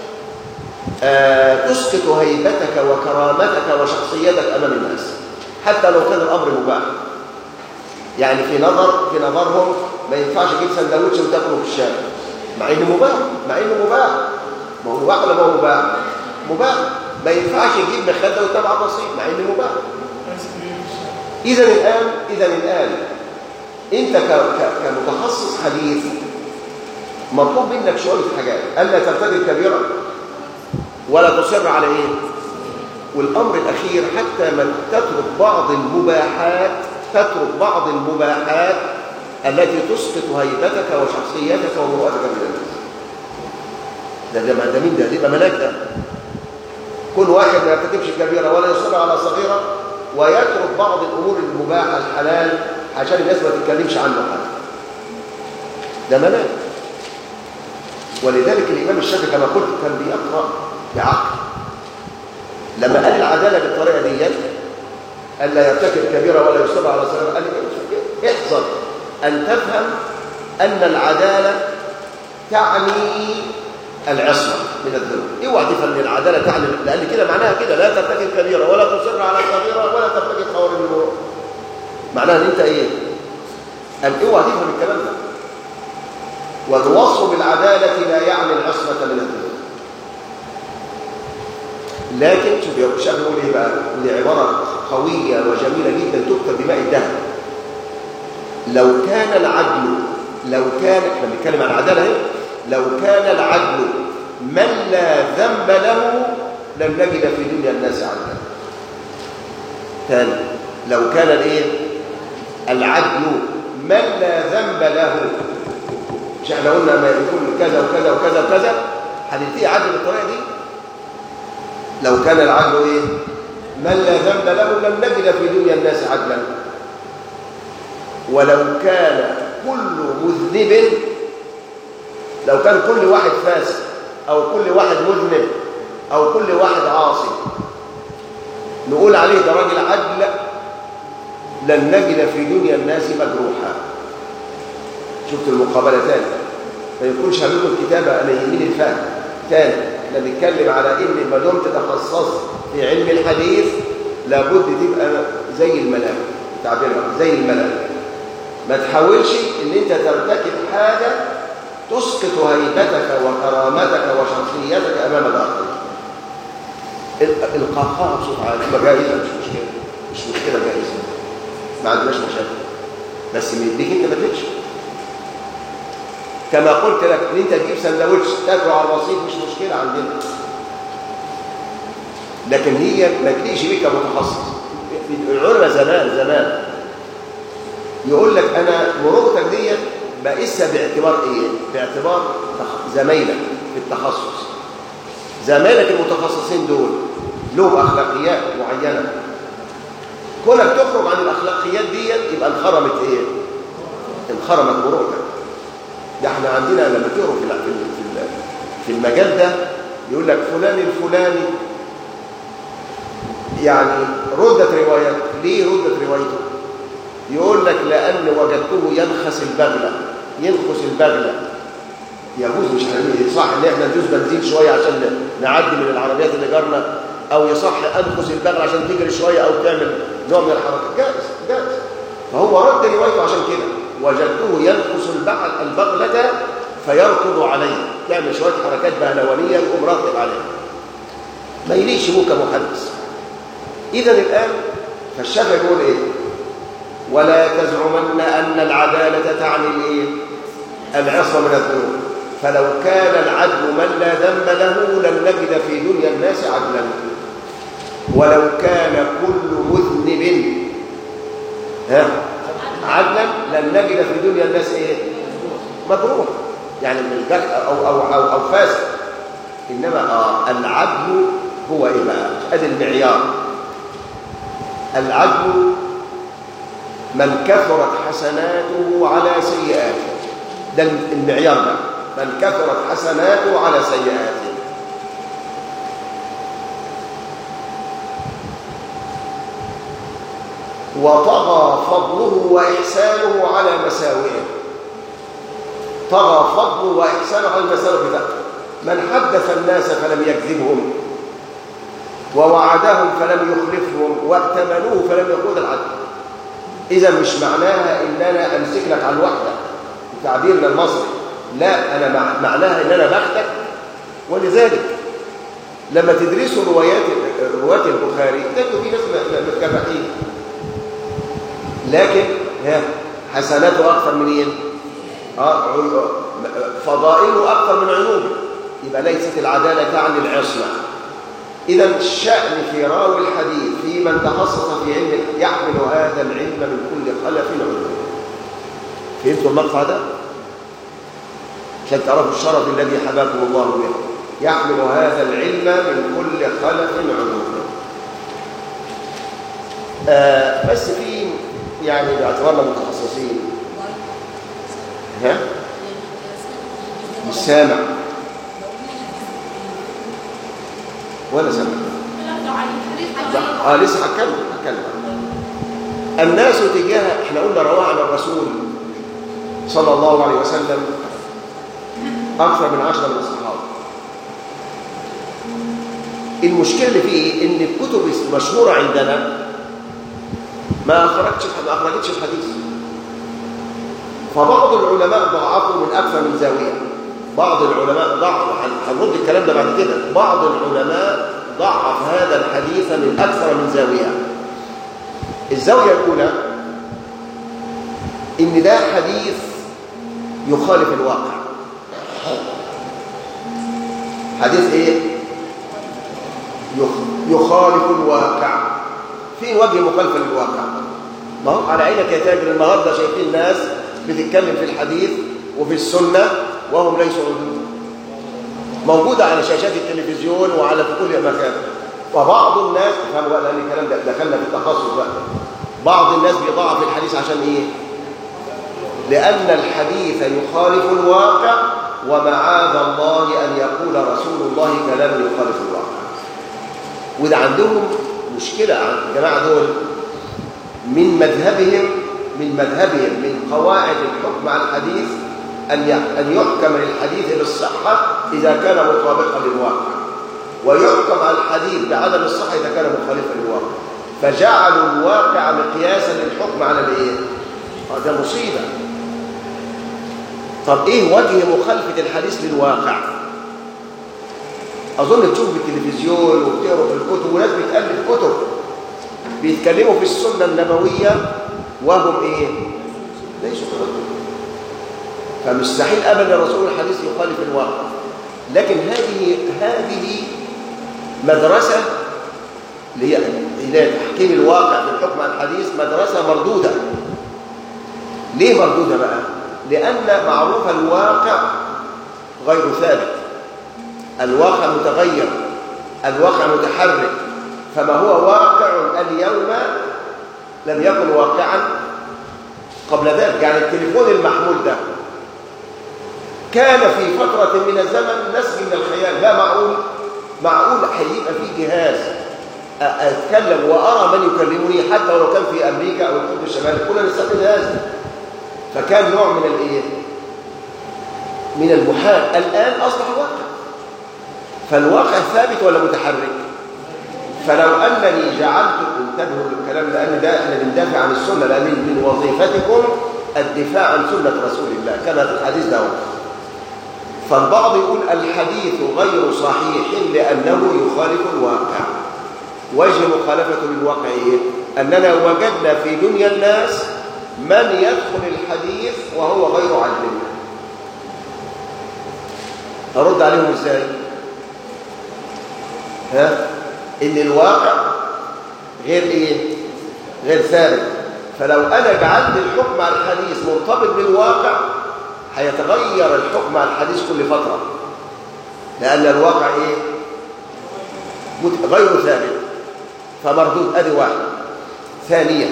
آه تسقط هيبتك وكرامتك وشخصيتك امام الناس حتى لو كان الامر مباح يعني في نظر في نظرهم ما ينفعش تجيب سندوتش وتاكله في الشارع مع انه مباح مع انه مباح ما هو مباح ولا ما هو مباح مباح ما ينفعش يجيب مخده ويتابع بسيط مع انه مباح اذا الان اذا الان انت ك... ك... كمتخصص حديث مطلوب منك شويه حاجات الا ترتكب كبيره ولا تصر على ايه والامر الاخير حتى ما تترك بعض المباحات تترك بعض المباحات التي تسقط هيبتك وشخصيتك ومروءتك من الناس ده ده ده مين ده يبقى ملاك ده كل واحد ما يرتكبش كبيره ولا يصر على صغيره ويترك بعض الامور المباحه الحلال عشان الناس ما تتكلمش عنه حاجه ده ملاك ولذلك الامام الشافعي كما قلت كان بيقرا بعقل لما قال العداله بالطريقه ديت الا يرتكب كبيره ولا يصر على صغيره قال احذر ان تفهم ان العداله تعني العصمه من الذنوب اوعى تفهم ان العداله تعني لان كده معناها كده لا ترتكب كبيره ولا تصر على صغيره ولا ترتكب خوارم المروءه معناها ان انت ايه قال اوعى تفهم الكلام ده والوصف بالعداله لا يعني العصمه من الذنوب لكن شوف يا الشيخ بيقول ايه بقى دي عباره قويه وجميله جدا تكتب بماء الذهب لو كان العدل لو كان احنا بنتكلم عن العداله اهي لو كان العدل من لا ذنب له لم نجد في دنيا الناس عدلا ثاني لو كان الايه العدل من لا ذنب له مش احنا قلنا ما يكون كذا وكذا وكذا وكذا هننتهي عدل بالطريقه دي لو كان العدل ايه من لا ذنب له لم نجد في دنيا الناس عدلا ولو كان كل مذنب لو كان كل واحد فاسق او كل واحد مذنب او كل واحد عاصي نقول عليه ده راجل عدل لن نجد في دنيا الناس مجروحا شفت المقابله ثاني ما يكونش هنقول الكتابه انا يمين الفهم ثاني احنا بنتكلم على ان ما دمت تخصصت في علم الحديث لابد تبقى زي الملائكه تعبيرها زي الملائكه ما تحاولش ان انت ترتكب حاجه تسقط هيبتك وكرامتك وشخصيتك امام الاخرين القاقعه بصوت عالي جائزه مش مشكله مش مشكله جائزه ما عندناش مشاكل بس من يديك انت ما تديكش كما قلت لك ان انت تجيب سندوتش تاكله على الرصيف مش مشكله عندنا لكن هي ما تليش بيك كمتخصص العلماء زمان زمان يقول لك انا مرورتك ديت بقيسها باعتبار ايه؟ باعتبار تخ- زمايلك في التخصص زمايلك المتخصصين دول لهم اخلاقيات معينه كونك تخرج عن الاخلاقيات ديت يبقى انخرمت ايه؟ انخرمت مرورتك ده احنا عندنا لما تقروا في ال- في ال- في ال- في المجال ده يقول لك فلان الفلاني يعني ردت روايته ليه ردت روايته يقول لك لان وجدته ينخس البغله ينخس البغله يجوز مش هنقول صح ان احنا ندوس بنزين شويه عشان نعدي من العربيات اللي جارنا او يصح انخس البغله عشان تجري شويه او تعمل نوع من الحركات جائز جائز فهو رد روايته عشان كده وجدته ينخس البغل البغله فيركض عليه تعمل شويه حركات بهلوانيه يقوم راكب عليها ما يليش هو كمحدث اذا الان فالشافعي بيقول ايه ولا تزعمن ان العداله تعني الايه العصمه من الذنوب فلو كان العدل من لا ذنب له لم نجد في دنيا الناس عدلا ولو كان كل مذنب ها عدلا لن نجد في دنيا الناس ايه مجروح يعني من الجرح او او او, أو فاسد انما آه العدل هو ايه بقى ادي المعيار العدل من كثرت حسناته على سيئاته ده المعيار ده من كثرت حسناته على سيئاته وطغى فضله وإحسانه على مساوئه طغى فضله وإحسانه على المساوئ بتاعته من حدث الناس فلم يكذبهم ووعدهم فلم يخلفهم وائتمنوه فلم يقود العدل إذا مش معناها إن أنا أمسك لك على الوحدة تعبيرنا المصري لا أنا مع... معناها إن أنا بختك ولذلك لما تدرسوا روايات رواة البخاري تجدوا في ناس متكبحين لكن ها حسناته أكثر من إيه؟ آه فضائله أكثر من عيوبه يبقى ليست العدالة تعني العصمة إذا الشأن في راوي الحديث في من تخصص في علم يحمل هذا العلم من كل خلف عيوب فهمتوا المقطع ده؟ عشان تعرفوا الشرف الذي حباكم الله به يحمل هذا العلم من كل خلف عيوب آه بس في يعني باعتبارنا متخصصين ها مش سامع ولا سامع اه لسه هتكلم هتكلم الناس تجاه احنا قلنا رواه عن الرسول صلى الله عليه وسلم اكثر من عشرة من الصحابه المشكله اللي فيه ان الكتب المشهوره عندنا ما اخرجتش ما اخرجتش الحديث فبعض العلماء ضعفوا من اكثر من زاويه بعض العلماء ضعف هنرد الكلام ده بعد كده بعض العلماء ضعف هذا الحديث من اكثر من زاويه الزاويه الاولى ان ده حديث يخالف الواقع حديث ايه يخالف الواقع في وجه مخالفه للواقع ما هو على عينك يا تاجر النهارده شايفين ناس بتتكلم في الحديث وفي السنه وهم ليسوا عدول موجوده على شاشات التلفزيون وعلى في كل مكان وبعض الناس فهموا بقى لان الكلام ده دخلنا في التخصص بقى بعض الناس بيضعف الحديث عشان ايه لان الحديث يخالف الواقع ومعاذ الله ان يقول رسول الله كلام يخالف الواقع وده عندهم مشكله عند الجماعه دول من مذهبهم من مذهبهم من قواعد الحكم على الحديث أن أن يحكم للحديث بالصحة إذا كان مطابقا للواقع ويحكم على الحديث بعدم الصحة إذا كان مخالفا للواقع فجعلوا الواقع مقياسا للحكم على الإيه؟ هذا مصيبة طب إيه وجه مخالفة الحديث للواقع؟ أظن بتشوف في التلفزيون وبتقروا في الكتب وناس بتألف كتب بيتكلموا في السنة النبوية وهم ايه ليسوا كالرجل فمستحيل ابدا الرسول الحديث يخالف الواقع لكن هذه هذه مدرسه اللي هي اللي هي تحكيم الواقع في الحكم على الحديث مدرسه مردوده ليه مردوده بقى لان معروف الواقع غير ثابت الواقع متغير الواقع متحرك فما هو واقع اليوم لم يكن واقعا قبل ذلك يعني التليفون المحمول ده كان في فترة من الزمن نسج من الخيال لا معقول معقول هيبقى في جهاز أتكلم وأرى من يكلمني حتى ولو كان في أمريكا أو القطب الشمالي كنا نستخدم هذا فكان نوع من الإيه؟ من المحال الآن أصبح واقع فالواقع ثابت ولا متحرك فلو أنني جعلت انتبهوا للكلام لأن ده احنا بندافع عن السنة لأن من وظيفتكم الدفاع عن سنة رسول الله كما في الحديث ده فالبعض يقول الحديث غير صحيح لأنه يخالف الواقع وجه مخالفة للواقع إيه؟ أننا وجدنا في دنيا الناس من يدخل الحديث وهو غير عدل أرد عليهم إزاي؟ ها؟ إن الواقع غير إيه؟ غير ثابت فلو أنا جعلت الحكم على الحديث مرتبط بالواقع هيتغير الحكم على الحديث كل فترة لأن الواقع إيه؟ غير ثابت فمردود أدي واحد ثانيا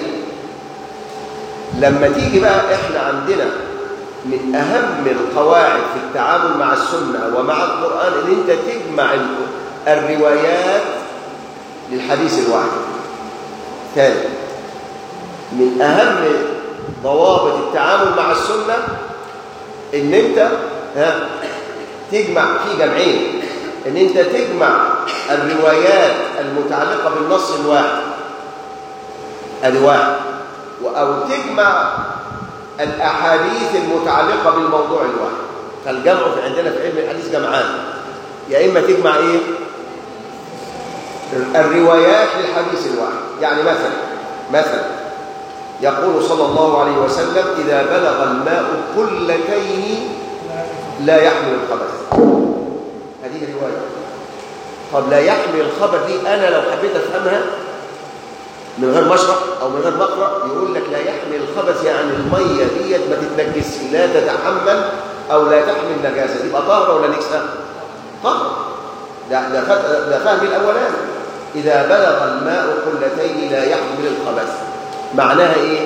لما تيجي بقى إحنا عندنا من أهم القواعد في التعامل مع السنة ومع القرآن إن أنت تجمع الروايات للحديث الواحد ثاني من أهم ضوابط التعامل مع السنة ان انت ها تجمع في جمعين ان انت تجمع الروايات المتعلقه بالنص الواحد ادي واحد او تجمع الاحاديث المتعلقه بالموضوع الواحد فالجمع في عندنا في علم الحديث جمعان يا اما تجمع ايه الروايات للحديث الواحد يعني مثلا مثلا يقول صلى الله عليه وسلم إذا بلغ الماء قلتين لا يحمل الخبث هذه رواية طب لا يحمل الخبث دي أنا لو حبيت أفهمها من غير مشرح أو من غير مقرأ يقول لك لا يحمل الخبث يعني المية ديت ما تتنجس لا تتحمل أو لا تحمل نجاسة تبقى طاهرة ولا نجسة؟ طاهرة ده, ده, ده فهم الأولاني إذا بلغ الماء قلتين لا يحمل الخبث معناها ايه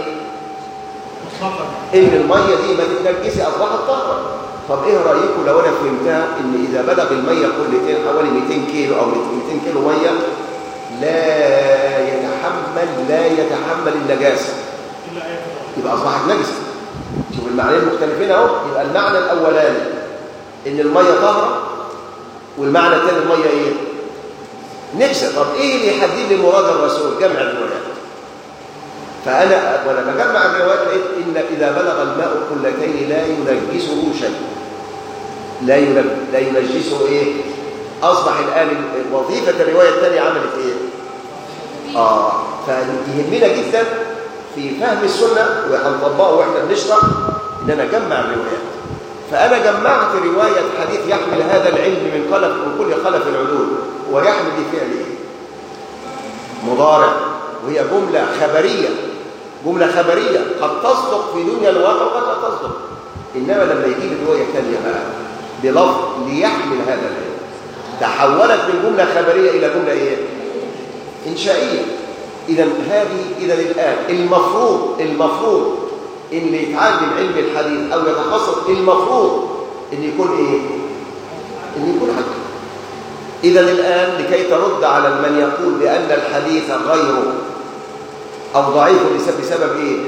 ان الميه دي ما تتنجسي اصبحت طاهره طب ايه رايكم لو انا فهمتها ان اذا بلغ الميه كلتين حوالي 200 كيلو او 200 كيلو ميه لا يتحمل لا يتحمل النجاسه يبقى اصبحت نجسه شوف المعنيين مختلفين اهو يبقى المعنى الاولاني ان الميه طاهره والمعنى الثاني الميه ايه نجسه طب ايه اللي يحدد لي مراد الرسول جمع الروايات فأنا وأنا بجمع الروايات لقيت إن إذا بلغ الماء قلتين لا ينجسه شيء لا لا ينجسه إيه؟ أصبح الآن وظيفة الرواية الثانية عملت إيه؟ آه فيهمنا جدا في فهم السنة وهنطبقه وإحنا بنشرح إن أنا أجمع الروايات فأنا جمعت رواية حديث يحمل هذا العلم من خلف من كل خلف العدول ويحمل بفعل إيه؟ مضارع وهي جملة خبرية جملة خبرية قد تصدق في دنيا الواقع وقد لا تصدق إنما لما يجيب رواية ثانية بقى بلفظ ليحمل هذا العلم تحولت من جملة خبرية إلى جملة إيه؟ إنشائية إذا هذه إذا الآن المفروض المفروض اللي يتعلم علم الحديث أو يتخصص المفروض إن يكون إيه؟ إن يكون حكم إذا الآن لكي ترد على من يقول بأن الحديث غيره أو ضعيف بسبب إيه؟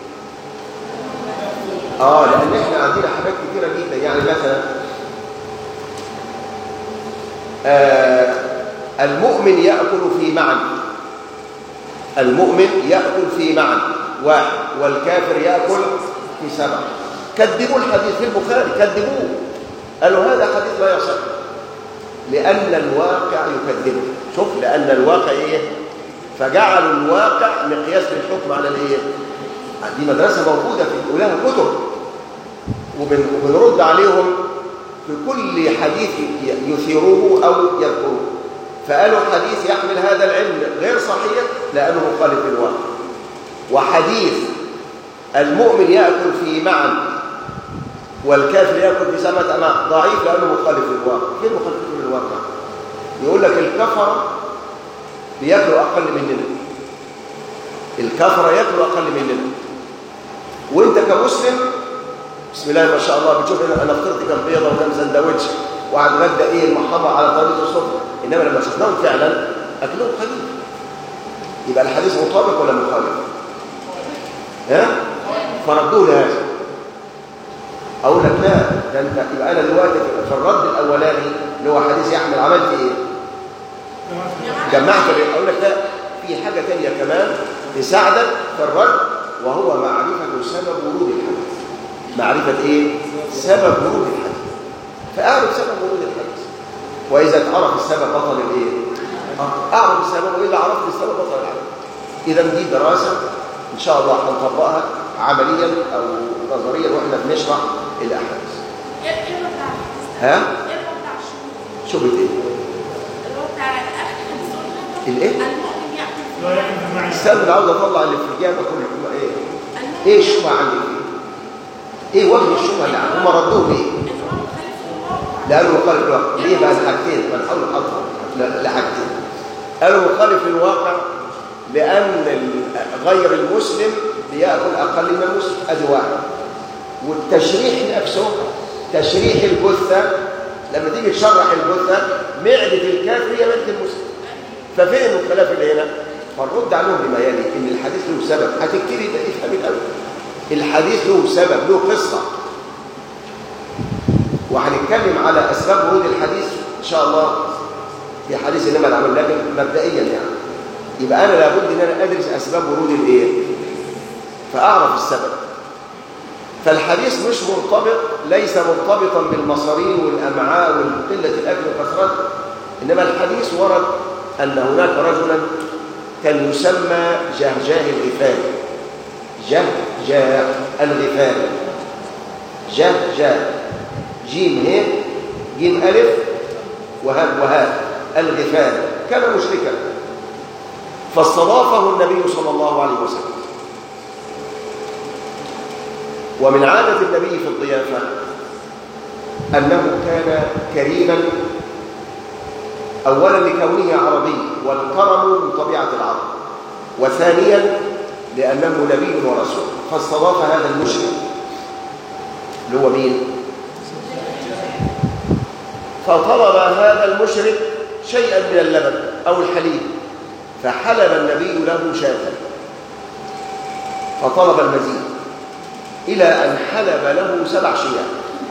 آه لأن إحنا عندنا حاجات كثيرة جدا يعني مثلا آه المؤمن يأكل في معنى المؤمن يأكل في معنى واحد والكافر يأكل في سبع كذبوا الحديث في البخاري كذبوه قالوا هذا حديث لا يصح لأن الواقع يكذبه شوف لأن الواقع إيه فجعلوا الواقع مقياس للحكم على الإيه دي مدرسة موجودة في ولها كتب وبن وبنرد عليهم في كل حديث ي- يثيروه أو يذكروه فقالوا حديث يحمل هذا العلم غير صحيح لأنه مخالف للواقع وحديث المؤمن يأكل في معا والكافر يأكل في سمة أمام ضعيف لأنه مخالف للواقع كيف مخالف للواقع؟ يقول لك الكفرة بياكلوا أقل مننا الكفرة ياكلوا أقل مننا وانت كمسلم بسم الله ما شاء الله بتشوف انا انا فطرت كام بيضه وكام سندوتش وقعد غدا ايه المحمر على طريقه السفره انما لما شفناهم فعلا اكلهم قليل يبقى الحديث مطابق ولا مخالف؟ ها؟ فردوه لهذا اقول لك لا ده انت يبقى انا دلوقتي في الرد الاولاني اللي هو حديث يحمل عملت ايه؟ جمعت بين اقول لك لا في حاجه ثانيه كمان تساعدك في الرد وهو معرفه سبب ورود الحديث معرفه ايه سبب ورود الحديث فاعرف سبب ورود الحديث واذا اتعرف السبب بطل الايه آه، اعرف السبب واذا عرفت السبب بطل العمل اذا دي دراسه ان شاء الله هنطبقها عمليا او نظريا واحنا بنشرح الاحاديث ايه ايه الرد على الحديث ده؟ ها؟ ايه الرد على الشهود؟ شوفت ايه الرد على اخر حديث قلنا الايه المؤمن يأكل في لا يكن معي استنى عاوز اطلع اللي في الجامعه كله ايه المؤمن ايه الشبهه عندك ايه ايه وجه الشبهه اللي عندك هم ردوه ليه ان هو مخالف للواقع لانه مخالف للواقع ليه بقى الحاجتين بنحاول نحطها ل- لحاجتين قالوا مخالف للواقع لان ال- غير المسلم بياكل اقل من المسلم ادي واحد والتشريح نفسه تشريح الجثه لما تيجي تشرح الجثه معده الكافر هي معده المسلم ففين الخلاف اللي هنا فنرد عليهم بما يلي ان الحديث له سبب هتبتدي تفهم الاول الحديث له سبب له قصه وهنتكلم على اسباب ورود الحديث ان شاء الله في حديث انما العمل لكن مبدئيا يعني يبقى انا لابد ان انا ادرس اسباب ورود الايه فاعرف السبب فالحديث مش مرتبط ليس مرتبطا بالمصارين والامعاء وقله الاكل وكثرته انما الحديث ورد ان هناك رجلا كان يسمى جهجاه الغفاري جهجاه الغفاري جهجاه جيم ه جيم ألف وهاء وهاء الغفاري كان مشركا فاستضافه النبي صلى الله عليه وسلم ومن عادة النبي في الضيافة أنه كان كريما أولا لكونه عربي والكرم من طبيعة العرب وثانيا لأنه نبي ورسول فاستضاف هذا المشرك اللي هو مين؟ فطلب هذا المشرك شيئا من اللبن أو الحليب فحلب النبي له شاة فطلب المزيد إلى أن حلب له سبع شياه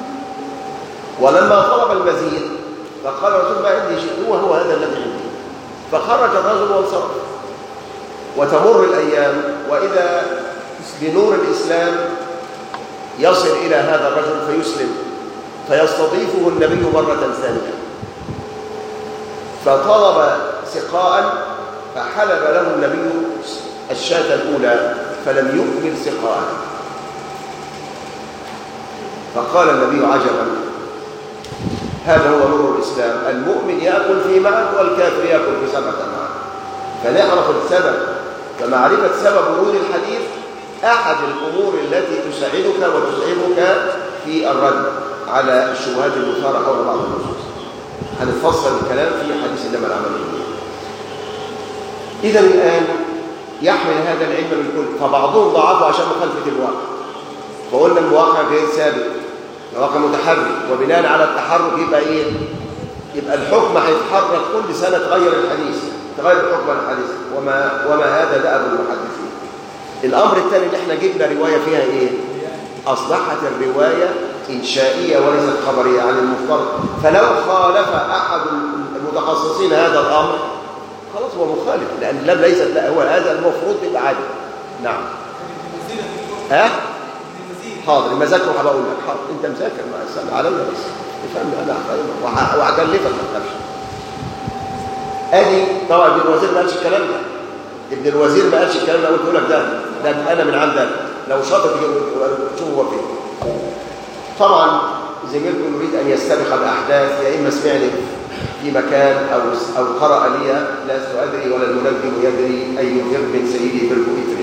ولما طلب المزيد فقال الرسول ما عندي شيء هو هو هذا الذي عندي فخرج الرجل وانصرف وتمر الأيام وإذا بنور الإسلام يصل إلى هذا الرجل فيسلم فيستضيفه النبي مرة ثانية فطلب سقاء فحلب له النبي الشاة الأولى فلم يكمل سقاء فقال النبي عجبا هذا هو نور الإسلام المؤمن يأكل في معه والكافر يأكل في سبعة معه فنعرف السبب فمعرفة سبب ورود الحديث أحد الأمور التي تساعدك وتسعدك في الرد على الشبهات المثارة حول بعض النصوص هنفصل الكلام في حديث إنما العمل إذا الآن يحمل هذا العلم من كل فبعضهم ضعفه عشان مخالفة الواقع فقلنا الواقع غير ثابت الواقع متحرك وبناء على التحرك يبقى ايه يبقى الحكم هيتحرك كل سنه تغير الحديث تغير الحكم عن الحديث وما وما هذا دأب المحدثين الامر الثاني اللي احنا جبنا روايه فيها ايه اصبحت الروايه انشائيه وليست خبريه عن المفترض فلو خالف احد المتخصصين هذا الامر خلاص هو مخالف لان اللام ليست لا هو هذا المفروض يبقى عادي نعم ها حاضر مذاكره هبقى اقول لك حاضر انت مذاكر ما استنى عليا بس افهمني انا هفهمك وه- وهكلفك ما تخافش ادي طبعا ابن الوزير ما قالش الكلام ده ابن الوزير ما قالش الكلام ده قلت لك ده ده انا من عندك لو شاطر تشوف هو فين طبعا زميلكم يريد ان يستبق الاحداث يا اما سمعني في مكان او او قرا لي لست ادري ولا المنجم يدري اي فيرب سيدي فيرب اتري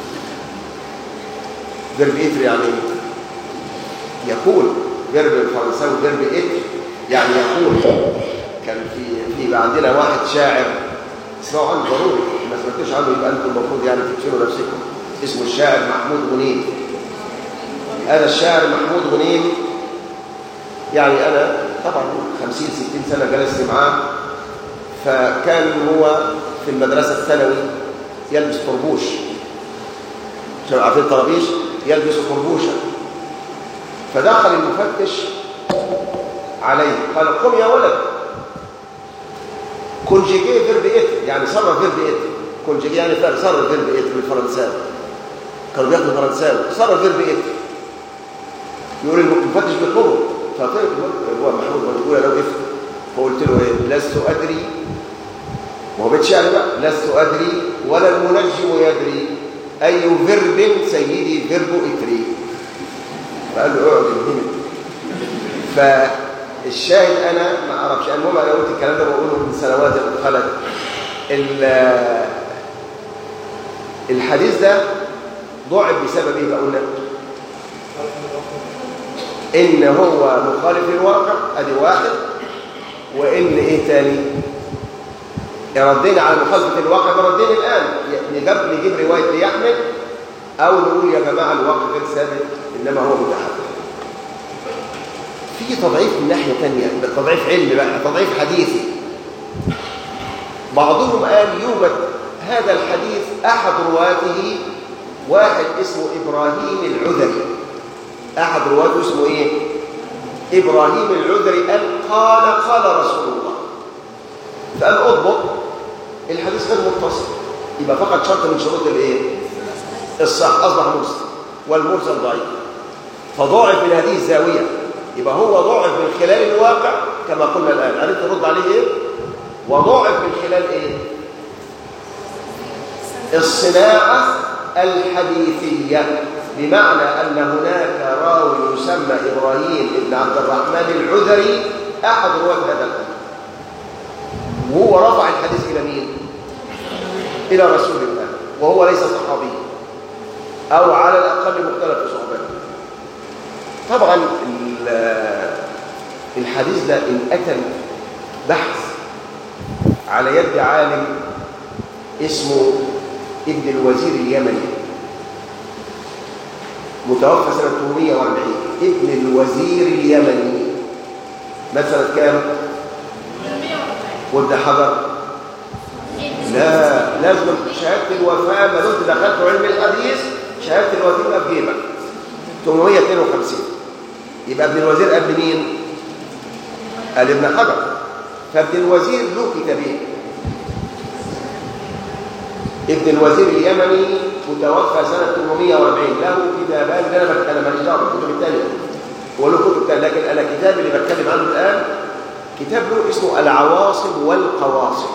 فيرب اتري يعني يقول فيرب الفرنساوي فيرب اتري يعني يقول كان في في بقى عندنا واحد شاعر اسمعوا عنه ضروري ما سمعتوش عنه يبقى انتم المفروض يعني تكسروا نفسكم اسمه الشاعر محمود غنيم هذا الشاعر محمود غنيم يعني انا طبعا 50 60 سنه جلست معاه فكان هو في المدرسه الثانوي يلبس طربوش عشان عارفين الطرابيش يلبس طربوشه فدخل المفتش عليه قال قم يا ولد كونجيجي فيرب اتر يعني صرف فيرب اتر كونجيجي يعني صرف فيرب اتر بالفرنساوي كانوا بياخدوا فرنساوي صرف فيرب اتر يقول المفتش بيطلبه فطلب هو محمود بيقول انا وقفت فقلت له ايه لست ادري وهو بيت شعر بقى لست ادري ولا المنجم يدري اي فيرب سيدي فيرب اتري فقال له اقعد هنا فالشاهد انا ما اعرفش المهم انا قلت الكلام ده بقوله من سنوات اللي خلت الحديث ده ضعف بسبب ايه بقى قلنا ان هو مخالف للواقع ادي واحد وان ايه تاني ردينا على مخالفه الواقع بردين الان نجيب نجيب روايه ليحمل او نقول يا جماعه الواقع غير ثابت انما هو متحرك في تضعيف من ناحيه ثانيه تضعيف علمي بقى تضعيف حديثي بعضهم قال يوجد هذا الحديث احد رواته واحد اسمه ابراهيم العذري احد رواته اسمه ايه ابراهيم العذري قال قال قال رسول الله فقال اضبط الحديث غير متصل يبقى فقط شرط من شروط الايه الصح اصبح مرسل والمرسل ضعيف فضاعف من هذه الزاويه يبقى هو ضاعف من خلال الواقع كما قلنا الان عرفت ترد عليه ايه وضاعف من خلال ايه الصناعه الحديثيه بمعنى أن هناك راوي يسمى إبراهيم بن عبد الرحمن العذري أحد رواة هذا الحديث وهو رفع الحديث إلى مين؟ إلى رسول الله وهو ليس صحابي أو على الأقل مختلف في صحبته طبعا الحديث ده إن أتى بحث على يد عالم اسمه ابن الوزير اليمني متوفى سنة 840 ابن الوزير اليمني مات سنة كام؟ وابن حجر لا لازم شهادة الوفاة ما دمت دخلت علم الحديث شهادة الوفاة تبقى في جيبك 852 يبقى ابن الوزير قبل مين؟ قال ابن حجر فابن الوزير له كتابين ابن الوزير اليمني متوفى سنة 840 له كتابان ده انا انا ماليش دعوه بالكتب الثانيه هو له كتب ثانيه لكن انا كتابي اللي بتكلم عنه الان كتاب له اسمه العواصم والقواصم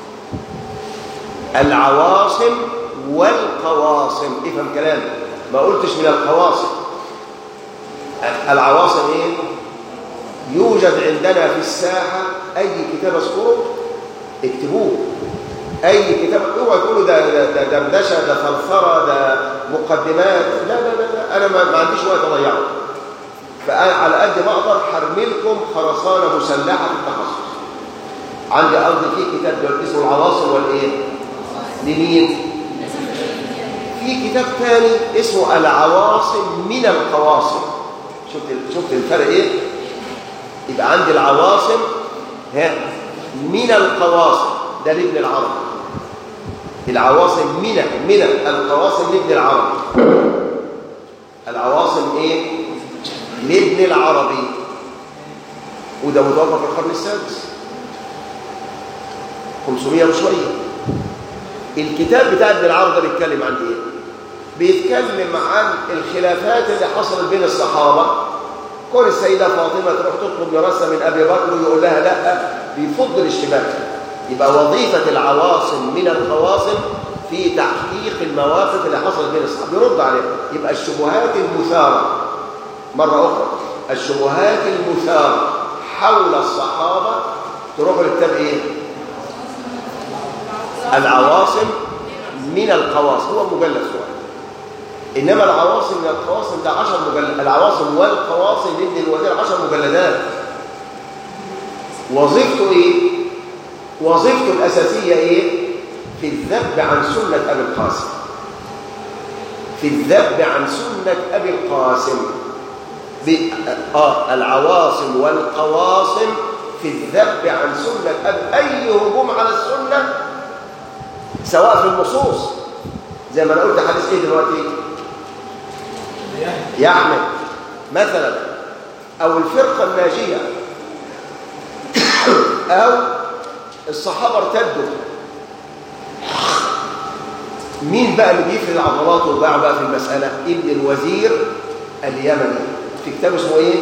العواصم والقواصم افهم كلامي ما قلتش من القواصم العواصم ايه يوجد عندنا في الساحه اي كتاب اذكره اكتبوه اي كتاب اوعى تقولوا ده ده ده دردشه ده ثرثره ده مقدمات لا لا لا, لا. انا ما, ما عنديش وقت اضيعه فانا على قد ما اقدر حرمي لكم خرسانه مسلحه في التخصص عندي ارض فيه كتاب اسمه العواصم والايه لمين في كتاب ثاني اسمه العواصم من القواصم شفت شفت الفرق ايه يبقى عندي العواصم ها من القواصم ده لابن العربي العواصم من من القواصم لابن العربي العواصم ايه لابن العربي وده متوفى في القرن السادس 500 وشويه الكتاب بتاع ابن العربي ده بيتكلم عن ايه بيتكلم عن الخلافات اللي حصلت بين الصحابه كون السيده فاطمه تروح تطلب ميراثها من ابي بكر ويقول لها لا بيفض الاشتباك يبقى وظيفة العواصم من القواصم في تحقيق المواقف اللي حصلت بين الصحابة يرد عليها يبقى الشبهات المثارة مرة أخرى الشبهات المثارة حول الصحابة تروح لكتاب إيه؟ العواصم من القواصم هو مجلد سؤال إنما العواصم من القواصم ده 10 مجلد العواصم والقواصم لابن الوزير 10 مجلدات وظيفته إيه؟ وظيفته الأساسية إيه؟ في الذب عن سنة أبي القاسم في الذب عن سنة أبي القاسم ب... آه العواصم والقواصم في الذب عن سنة أبي أي هجوم على السنة سواء في النصوص زي ما أنا قلت حديث إيه دلوقتي يا أحمد مثلا أو الفرقة الناجية أو الصحابة ارتدوا مين بقى اللي بيفرد عضلاته وباعه بقى في المسألة ابن الوزير اليمني في كتاب اسمه ايه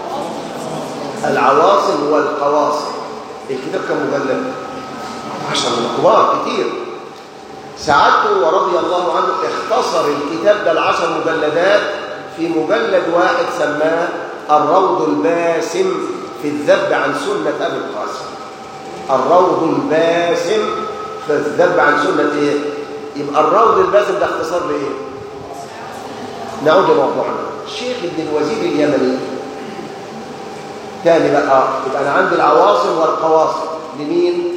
العواصم والقواصم الكتاب كان مجلد عشر من الكبار كتير سعادته ورضي الله عنه اختصر الكتاب ده العشر مجلدات في مجلد واحد سماه الروض الباسم في الذب عن سنة أبي القاسم الروض الباسم في الذب عن سنة ايه يبقى الروض الباسم ده اختصار لايه نعود لموضوعنا الشيخ ابن الوزير اليمني تاني بقى يبقى انا عندي العواصم والقواصم لمين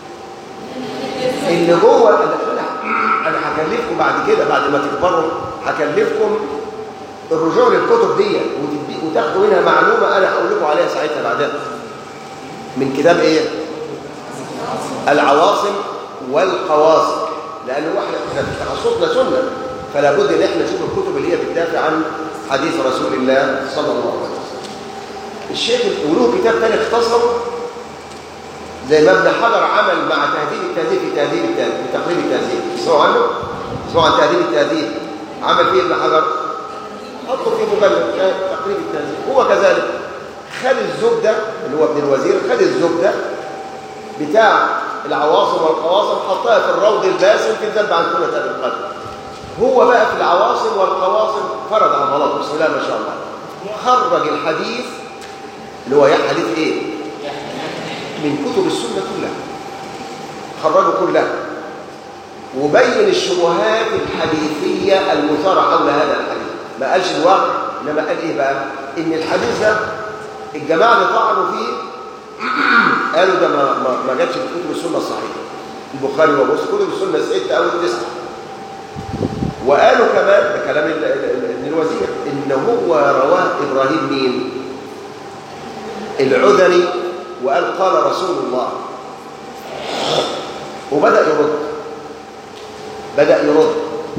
اللي جوه انا انا هكلفكم بعد كده بعد ما تكبروا هكلفكم الرجوع للكتب دي وتاخدوا منها معلومه انا هقول لكم عليها ساعتها بعدين من كتاب ايه العواصم والقواصم لانه احنا تخصصنا سنه فلا بد ان احنا نشوف الكتب اللي هي بتدافع عن حديث رسول الله صلى الله عليه وسلم الشيخ وله كتاب ثاني اختصر زي ما ابن حجر عمل مع تهذيب التهذيب في تهذيب التهذيب في تقريب التهذيب تسمعوا عنه؟ تسمعوا عن تهذيب التهذيب عمل فيه ابن حجر حطه في مجلد تقريب التهذيب هو كذلك خد الزبده اللي هو ابن الوزير خد الزبده بتاع العواصم والقواصم حطها في الروض الباسم في الذب عن سنه ابي القدر هو بقى في العواصم والقواصم فرض عضلات بسم الله ما شاء الله خرج الحديث اللي هو حديث ايه من كتب السنه كلها خرجه كلها وبين الشبهات الحديثيه المثاره حول هذا الحديث ما قالش الواقع انما قال ايه بقى ان الحديث ده الجماعه اللي طعنوا فيه قالوا ده ما ما, ما جاتش في كتب السنه الصحيحه البخاري ومسلم كتب السنه السته او التسعه وقالوا كمان ده كلام ابن الوزير ان هو رواه ابراهيم مين العذري وقال قال رسول الله وبدا يرد بدا يرد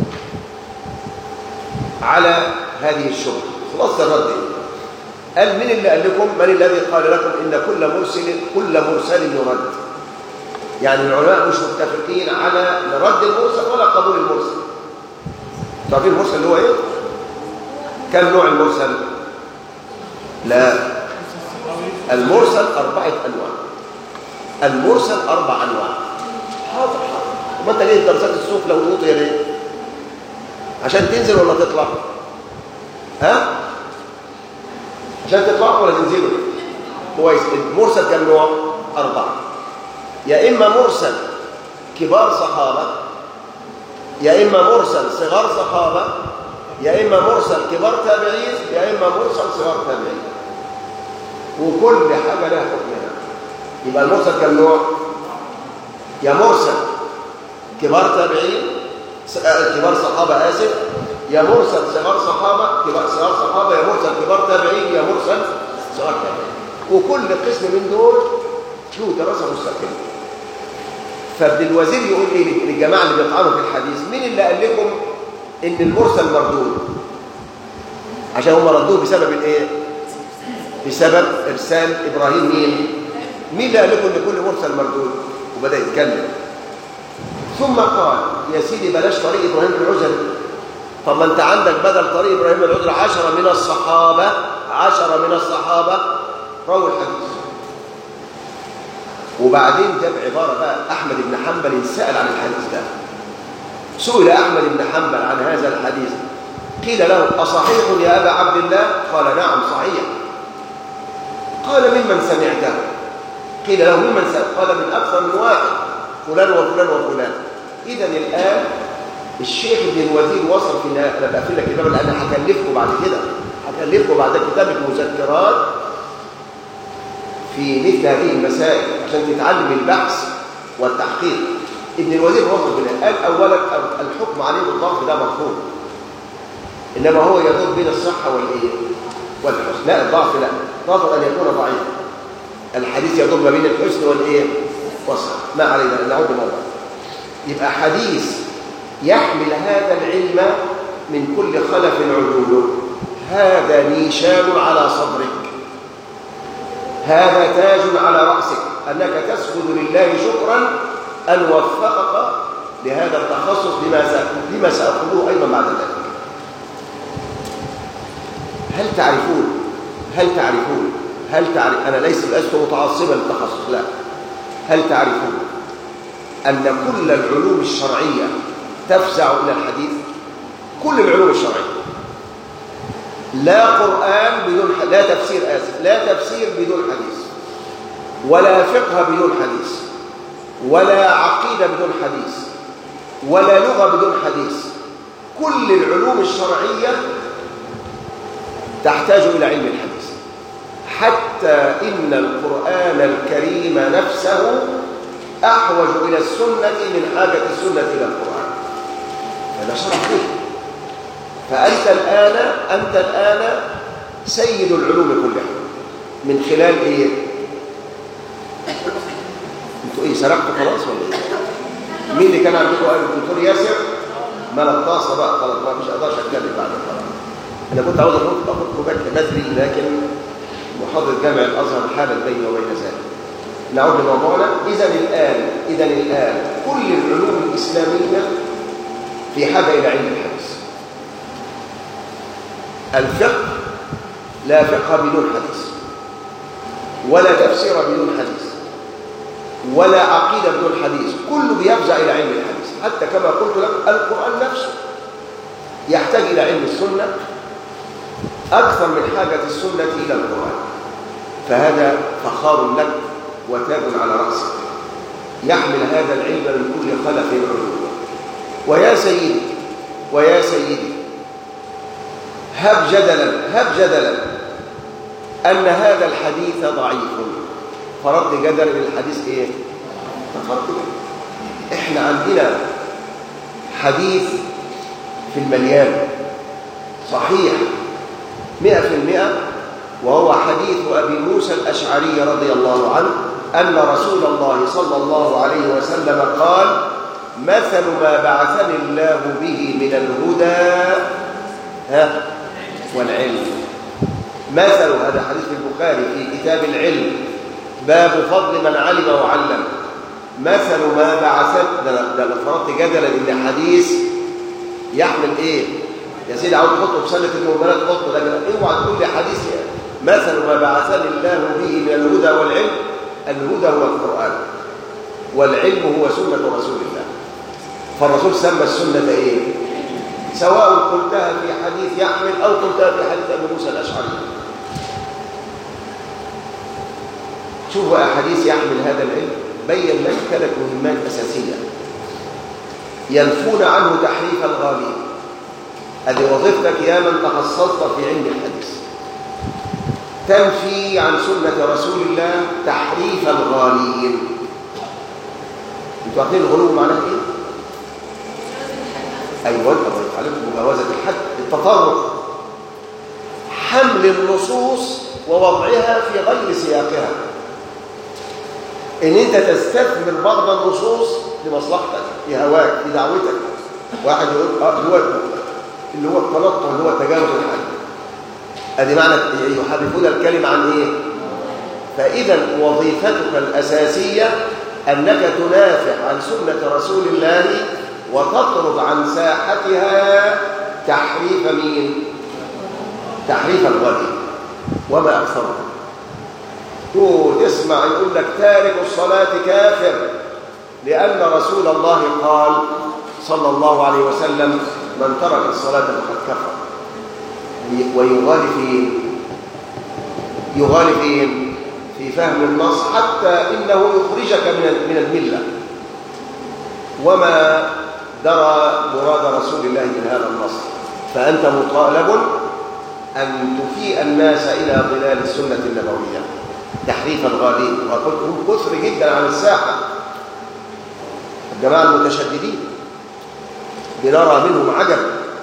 على هذه الشبهه خلاص الرد قال من اللي قال لكم من الذي قال لكم ان كل مرسل كل مرسل يرد يعني العلماء مش متفقين على رد المرسل ولا قبول المرسل تعرفين المرسل اللي هو ايه كم نوع المرسل لا المرسل اربعه انواع المرسل اربع انواع حاضر حاضر ما انت ليه درسات السوق لو الوطيه ليه عشان تنزل ولا تطلع ها عشان تطلعوا ولا تنزلوا كويس المرسل كم نوع اربعه يا اما مرسل كبار صحابه يا إما مرسل صغار صحابة يا إما مرسل كبار تابعين يا إما مرسل صغار تابعين وكل حاجة لها حكمها يبقى المرسل كم نوع؟ يا مرسل كبار تابعين كبار صحابة آسف يا مرسل صغار صحابة كبار صغار صحابة يا مرسل كبار تابعين يا مرسل صغار تابعين وكل قسم من دول له دراسة مستقلة فابن الوزير يقول ايه للجماعه اللي بيطعنوا في الحديث مين اللي قال لكم ان المرسل مردود عشان هم ردوه بسبب الايه بسبب ارسال ابراهيم مين مين اللي قال لكم ان كل مرسل مردود وبدا يتكلم ثم قال يا سيدي بلاش طريق ابراهيم العزري طب ما انت عندك بدل طريق ابراهيم العزري عشرة من الصحابه عشرة من الصحابه رووا الحديث وبعدين جاب عبارة بقى أحمد بن حنبل سأل عن الحديث ده سئل أحمد بن حنبل عن هذا الحديث قيل له أصحيح يا أبا عبد الله قال نعم صحيح قال ممن سمعته قيل له ممن سمعته قال من أكثر من واحد فلان وفلان وفلان إذا الآن الشيخ ابن الوزير وصل في النهاية أنا بقفل لك الباب لأن هكلفكم بعد كده هكلفكم بعد كتاب المذكرات في مثل هذه المسائل عشان تتعلم البحث والتحقيق ابن الوزير وصل في النهاية قال أولا الحكم عليه بالضعف ده مرفوض إنما هو يدور بين الصحة والإيه؟ والحسن لا الضعف لا رفض أن يكون ضعيفا الحديث يدور ما بين الحسن والإيه؟ والصحة ما علينا نعود موضوع يبقى حديث يحمل هذا العلم من كل خلف عدوله هذا نيشان على صدرك هذا تاج على رأسك أنك تسجد لله شكرا أن وفقك لهذا التخصص لما لما سأخذوه أيضا بعد ذلك هل تعرفون هل تعرفون هل تعرف أنا ليس لست متعصبا للتخصص لا هل تعرفون أن كل العلوم الشرعية تفزع إلى الحديث كل العلوم الشرعية لا قرآن بدون ح... لا تفسير آسف لا تفسير بدون حديث ولا فقه بدون حديث ولا عقيدة بدون حديث ولا لغة بدون حديث كل العلوم الشرعية تحتاج إلى علم الحديث حتى إن القرآن الكريم نفسه أحوج إلى السنة من حاجة السنة إلى القرآن هذا شرح فيه فأنت الآن أنت الآن سيد العلوم كلها من خلال إيه؟ أنتوا إيه سرقتوا خلاص ولا إيه؟ مين اللي كان عندكم قال الدكتور ياسر؟ ما الطاسة بقى خلاص ما مش أقدرش أتكلم بعد خلاص أنا كنت عاوز أخد أخد مبكر بدري لكن محاضرة جامع الأزهر حالت بيني وبين ذلك نعود لموضوعنا إذا الآن إذا الآن كل العلوم الإسلامية في حاجة إلى علم الحديث الفقه لا فقه بدون حديث ولا تفسير بدون حديث ولا عقيدة بدون حديث كله بيفزع إلى علم الحديث حتى كما قلت لك القرآن نفسه يحتاج إلى علم السنة أكثر من حاجة السنة إلى القرآن فهذا فخار لك وتاج على رأسك يحمل هذا العلم من كل خلف علوم ويا سيدي ويا سيدي هب جدلا هب جدلا أن هذا الحديث ضعيف فرد جدلا من الحديث إيه؟ تفضل إحنا عندنا حديث في المليان صحيح مئة في المئة وهو حديث أبي موسى الأشعري رضي الله عنه أن رسول الله صلى الله عليه وسلم قال مثل ما بعثني الله به من الهدى ها والعلم مثل هذا حديث في البخاري في كتاب العلم باب فضل من علم وعلم مثل ما بعثت ده ده فرضت جدلا ان حديث يحمل ايه يا سيدي عاوز تحطه في سنه المؤمنات حطه لكن اوعى تقول لي حديث يعني. مثل ما بعثني الله به من الهدى والعلم الهدى هو القران والعلم هو سنه رسول الله فالرسول سمى السنه ايه سواء قلتها في حديث يحمل او قلتها في حديث ابي موسى الاشعري شوفوا احاديث يحمل هذا العلم بين لك ثلاث مهمات اساسيه ينفون عنه تحريف الغالين هذه وظيفتك يا من تخصصت في علم الحديث تنفي عن سنة رسول الله تحريف الغالين انتوا عارفين الغلو معناه ايه؟ ايوه الله يتعلم مجاوزة الحد التطرف حمل النصوص ووضعها في غير سياقها ان انت تستثمر بعض النصوص لمصلحتك في هواك في دعوتك واحد يقول اه اللي هو اللي هو التنطع اللي هو تجاوز الحد ادي معنى يحرفون الكلمه عن ايه فاذا وظيفتك الاساسيه انك تنافع عن سنه رسول الله وتطرد عن ساحتها تحريف مين تحريف الغني وما اكثره تسمع يقول لك تارك الصلاه كافر لان رسول الله قال صلى الله عليه وسلم من ترك الصلاة فقد كفر ويغالي فيهم يغالي فيهم في فهم النص حتى إنه يخرجك من من الملة وما درى مراد رسول الله من هذا النص فأنت مطالب أن تفيء الناس إلى ظلال السنة النبوية تحريفا غالين وقلت هم كثر جدا عن الساحة الجماعة المتشددين بنرى منهم عجب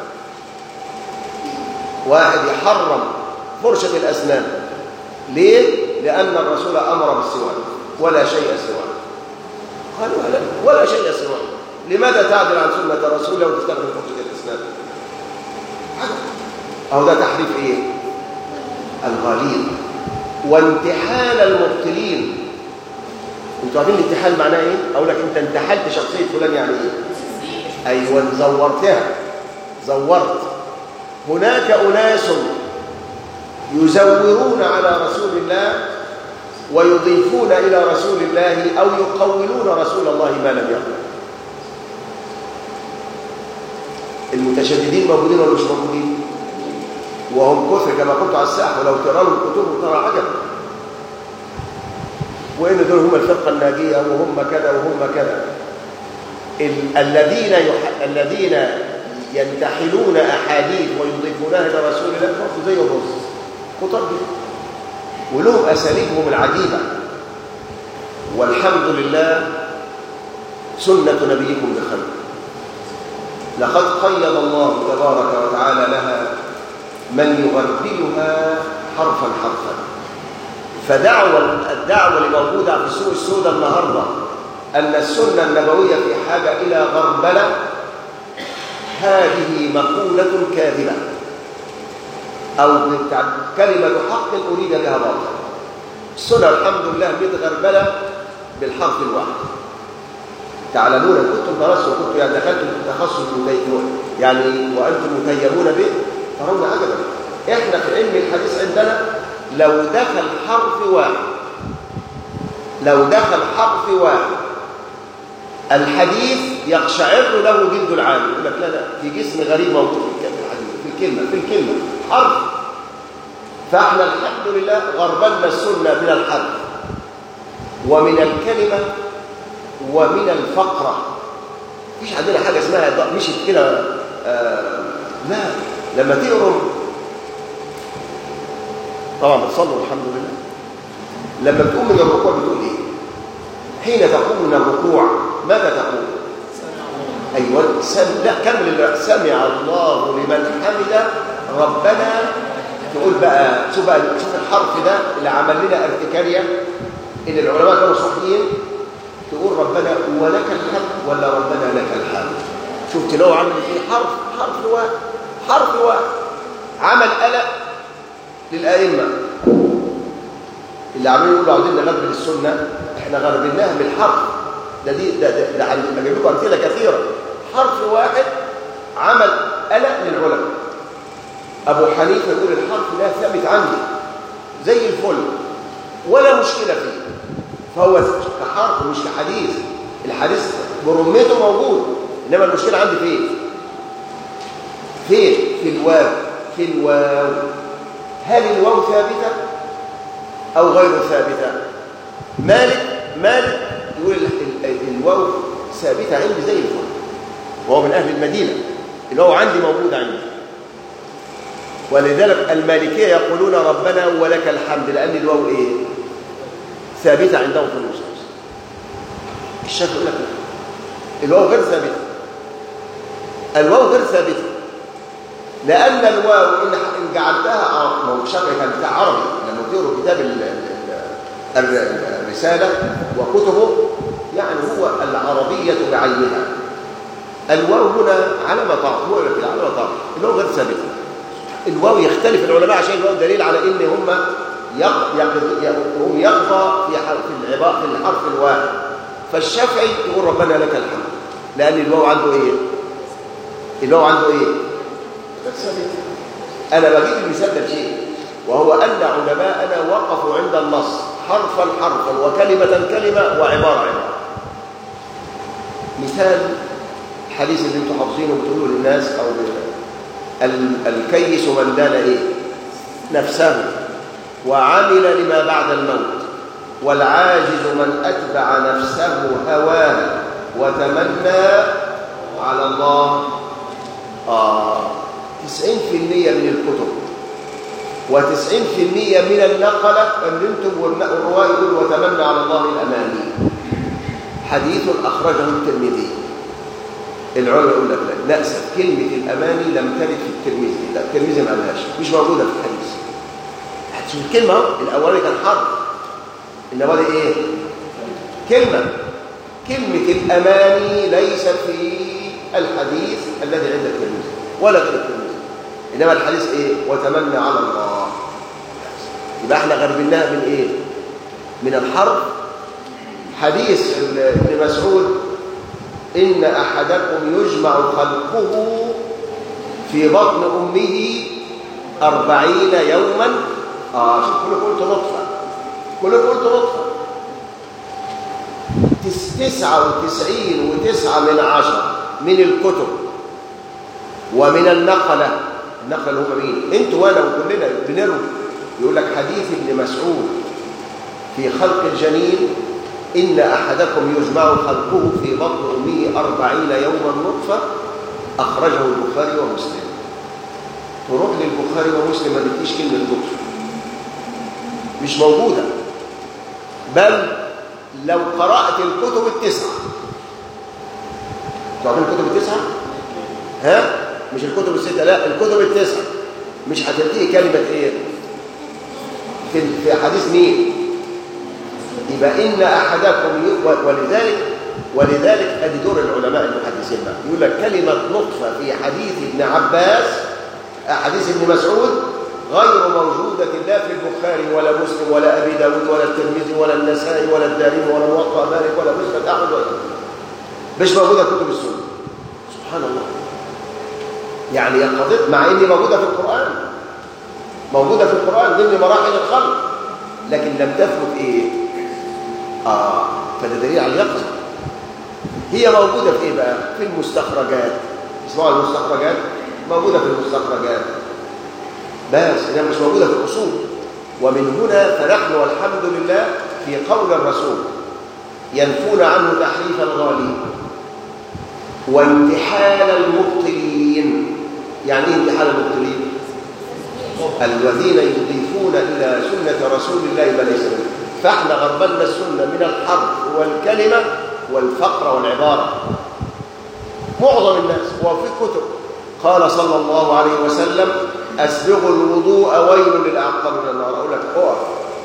واحد يحرم فرشة الأسنان ليه؟ لأن الرسول أمر بالسواك ولا شيء سواه قالوا لا ولا شيء سواه لماذا تعدل عن سنة الرسول لو تستخدم فرشة الأسنان؟ عجب أو ده تحريف إيه؟ الغالين وانتحال المبطلين انتوا عارفين الانتحال معناه ايه؟ اقول لك انت انتحلت شخصيه فلان يعني ايه؟ ايوه زورتها زورت هناك اناس يزورون على رسول الله ويضيفون الى رسول الله او يقولون رسول الله ما لم يقل المتشددين موجودين ولا مش موجودين وهم كثر كما قلت على الساحه ولو ترى لهم كتب ترى عجب وان دول هم الفرقه الناجيه وهم كذا وهم كذا ال- الذين يح... الذين ينتحلون احاديث ويضيفونها الى رسول الله برضه زي الرز خطر جدا ولهم اساليبهم العجيبه والحمد لله سنه نبيكم بخير لقد قيد الله تبارك وتعالى لها من يغربلها حرفا حرفا فدعوة الدعوة اللي موجودة في السوق السوداء النهاردة أن السنة النبوية في حاجة إلى غربلة هذه مقولة كاذبة أو كلمة حق أريد بها باطل السنة الحمد لله متغربلة بالحرف الواحد تعلمون ان كنتم درستوا وكنتم يعني دخلتم في التخصص يعني وانتم متيمون به ترون عجبا احنا في علم الحديث عندنا لو دخل حرف واحد لو دخل حرف واحد الحديث يقشعر له جلد العالم يقول لك لا لا في جسم غريب موجود في الحديث في الكلمه في الكلمه حرف فاحنا الحمد لله غربلنا السنه من الحرف ومن الكلمه ومن الفقره مفيش عندنا حاجه اسمها مشيت كده آه لا لما تقروا طبعا بتصلوا الحمد لله لما بتقوم من الركوع بتقول ايه حين تقوم من الركوع ماذا تقول ايوه سم... لا كمل سمع الله لمن حمد ربنا تقول بقى شوف بقى شوف الحرف ده اللي عمل لنا ارتكاريه ان العلماء كانوا صحيين تقول ربنا ولك الحمد ولا ربنا لك الحمد شفت لو عمل فيه حرف حرف واحد حرف واحد عمل قلق للائمه اللي عمالين يقولوا عاوزين نغربل السنه احنا غربلناها بالحرف ده دي ده ده, ده اجيب لكم امثله كثيره حرف واحد عمل قلق للعلماء ابو حنيفه يقول الحرف ده ثابت عندي زي الفل ولا مشكله فيه فهو كحرف مش كحديث الحديث برمته موجود انما المشكله عندي فين فين في الواو في الواو هل الواو ثابته او غير ثابته مالك مالك يقول الواو ثابته عندي زي الفل وهو من اهل المدينه الواو عندي موجود عندي ولذلك المالكيه يقولون ربنا ولك الحمد لان الواو ايه ثابته عندهم في النصوص الشافعي يقول لك الواو غير ثابته الواو غير ثابته لان الواو ان ان جعلتها ما هو الشافعي كان بتاع عربي لما تقروا كتاب الرساله وكتبه يعني هو العربيه بعينها الواو هنا علامه طعم هو في علامه طعم الواو غير ثابته الواو يختلف العلماء عشان الواو دليل على ان هم هم يقضى في حرف العباء في الحرف الواحد فالشافعي يقول ربنا لك الحمد لان الواو عنده ايه الواو عنده ايه انا بجيب المثال ده شيء وهو ان علماءنا وقفوا عند النص حرفا حرفا وكلمه كلمه وعباره عباره مثال الحديث اللي انتم حافظينه بتقولوا للناس او ال- الكيس من دان ايه نفسه وعمل لما بعد الموت والعاجز من اتبع نفسه هواه وتمنى على الله آه 90% من الكتب و90% من النقلة اللي انتم والرواية يقول وتمنى على الله الأماني حديث أخرجه الترمذي العلماء يقول لك لا نأسف كلمة الأماني لم ترد في الترمذي لا الترمذي ما قالهاش مش موجودة في الحديث هتشوف الكلمة الأولاني كان حرف إنما دي إيه؟ كلمة كلمة الأماني ليست في الحديث الذي عند الترمذي ولا في الترمذي إنما الحديث إيه؟ وتمنى على الله يبقى احنا غربناها من إيه؟ من الحرف حديث ابن مسعود إن أحدكم يجمع خلقه في بطن أمه أربعين يوما آه شوف كل قلت نطفة كل قلت نطفة تس- تسعة وتسعين وتسعة من عشرة من الكتب ومن النقلة النقلة هم مين؟ انتوا وانا وكلنا بنروي يقول لك حديث ابن مسعود في خلق الجنين إن أحدكم يجمع خلقه في بطن أمه أربعين يوما نطفة أخرجه البخاري ومسلم تروح للبخاري ومسلم ما بتجيش كلمة نطفة مش موجودة بل لو قرأت الكتب التسعة تعرفين الكتب التسعة؟ ها؟ مش الكتب الستة لا الكتب التسعة مش هتلاقي كلمة ايه؟ في في حديث مين؟ يبقى إن أحدكم ي- و- ولذلك ولذلك ادي دور العلماء المحدثين بقى يقول لك كلمة نطفة في حديث ابن عباس حديث ابن مسعود غير موجودة لا في البخاري ولا مسلم ولا أبي داود ولا الترمذي ولا النسائي ولا الدارمي ولا موطأ مالك ولا مسند أحمد ولا مش موجودة في كتب السنة سبحان الله يعني يقضي مع إني موجودة في القرآن موجودة في القرآن ضمن مراحل الخلق لكن لم تثبت إيه؟ آه فده دليل على اليقظة هي موجودة في إيه بقى؟ في المستخرجات اسمعوا المستخرجات موجودة في المستخرجات بس هي مش موجودة في الأصول ومن هنا فنحن والحمد لله في قول الرسول ينفون عنه تحريف الغالين وامتحان المبطلين يعني ايه امتحان المبطلين الذين يضيفون الى سنه رسول الله ما ليس منه فاحنا غربلنا السنه من الحرف والكلمه والفقره والعباره معظم الناس وفي كتب قال صلى الله عليه وسلم اسبغوا الوضوء ويل للاعقاب من النار اقول لك اقف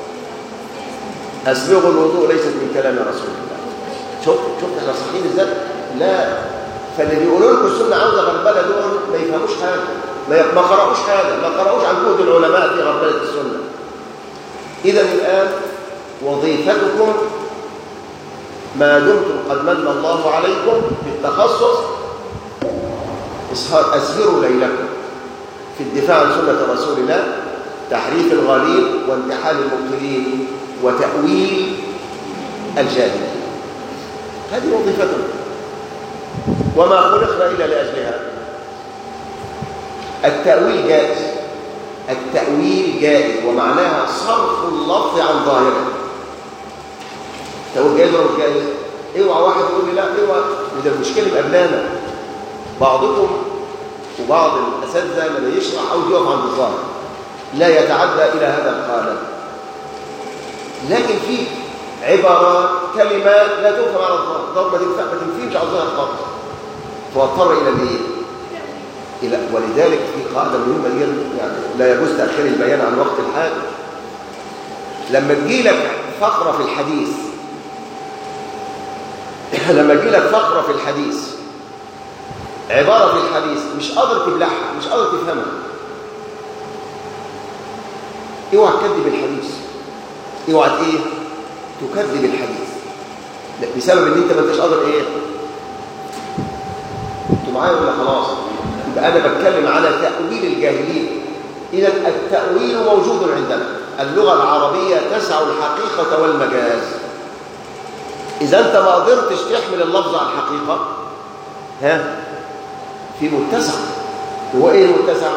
اسبغوا الوضوء ليست من كلام رسول الله شوف شوف احنا صحيين ازاي لا فاللي بيقولوا لكم السنه عاوزه غربله دول ما يفهموش حاجه ما ما قرأوش حاجه ما قرأوش عن جهد العلماء في غربله السنه اذا الان وظيفتكم ما دمتم قد من الله عليكم بالتخصص اسهر اسهروا ليلكم في الدفاع عن سنه رسول الله تحريف الغالين وامتحان المبطلين وتأويل الجاهلين هذه وظيفتنا وما خلقنا إلا لأجلها التأويل جائز التأويل جائز ومعناها صرف اللفظ عن ظاهره التأويل جائز ولا مش جائز؟ اوعى واحد يقول لي لا اوعى وده المشكله بأبنانا بعضكم وبعض الأساتذة لما يشرح أو يقف عند الظاهر لا يتعدى إلى هذا القالب لكن في عبارات كلمات لا تفهم على الظاهر ضرب ما تنفع ما تنفيش على الظاهر خالص فاضطر الى الايه الى ولذلك في قاعده مهمه جدا يعني لا يجوز تاخير البيان عن وقت الحاجه لما تجي لك فقره في الحديث لما تجي لك فقره في الحديث عباره في الحديث مش قادر تبلعها مش قادر تفهمها اوعى تكذب الحديث اوعى ايه تكذب الحديث لا بسبب ان انت ما انتش قادر ايه انتوا معايا ولا خلاص يبقى انا بتكلم على تاويل الجاهلين اذا التاويل موجود عندنا اللغه العربيه تسع الحقيقه والمجاز اذا انت ما قدرتش تحمل اللفظ على الحقيقه ها في متسع هو ايه المتسع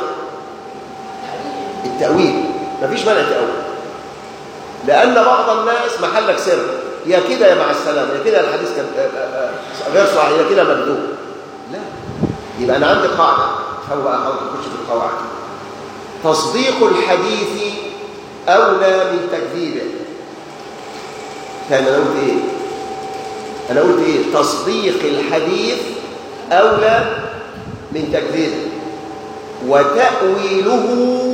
التأويل مفيش مانع تأويل لأن بعض الناس محلك سر يا كده يا مع السلامة يا كده الحديث كان آه، آه، آه، غير صحيح يا كده مكذوب لا يبقى أنا عندي قاعدة فهو بقى حاول تخش في القواعد تصديق الحديث أولى من تكذيبه كان أنا قلت إيه؟ أنا قلت إيه؟ تصديق الحديث أولى من تكذيبه وتأويله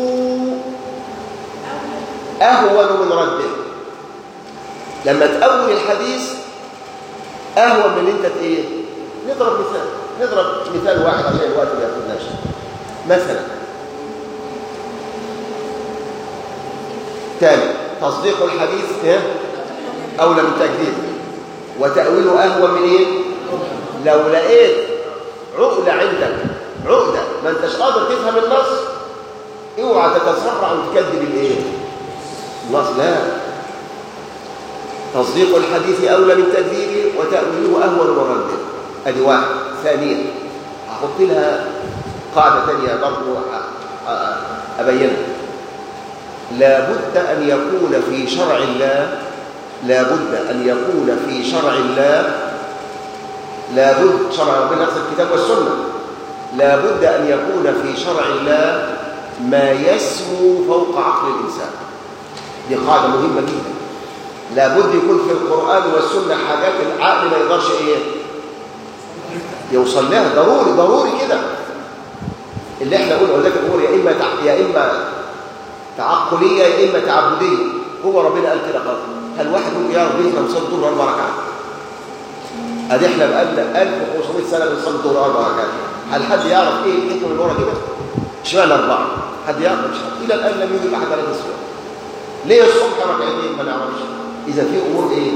أهون من رده لما تأول الحديث أهون من أنت إيه؟ نضرب مثال نضرب مثال واحد عشان الوقت ما ياخدناش مثلا تاني تصديق الحديث إيه؟ أولى من تكذيبه وتأويله أهون من إيه؟ لو لقيت عقدة عندك عقدة ما انتش قادر تفهم النص اوعى تتسرع وتكذب الايه؟ النص لا تصديق الحديث أولى من تكذيبه وتأويله أهون من رده أدي واحد ثانيا أحط لها قاعدة ثانية برضو أ- أ- أبينها لابد أن يكون في شرع الله لابد أن يكون في شرع الله لابد شرع ربنا نفس الكتاب والسنة لابد أن يكون في شرع الله ما يسمو فوق عقل الإنسان دي قاعدة مهمة جدا لابد يكون في القرآن والسنة حاجات العقل ما يقدرش إيه يوصل لها ضروري ضروري كده اللي احنا قلنا ولذلك الامور يا اما تع... يا اما تعقليه يا اما تعبديه هو ربنا قال كده خلاص هل واحد ممكن يعرف ليه احنا بنصلي الظهر اربع ركعات ادي احنا بقالنا 1500 سنه بنصلي الظهر اربع ركعات هل حد يعرف ايه الحكمه من ورا كده اشمعنى اربعه حد يعرف مش حد. الى الان لم يجب احد على هذا السؤال ليه الصبح ركعتين ما نعرفش اذا في امور ايه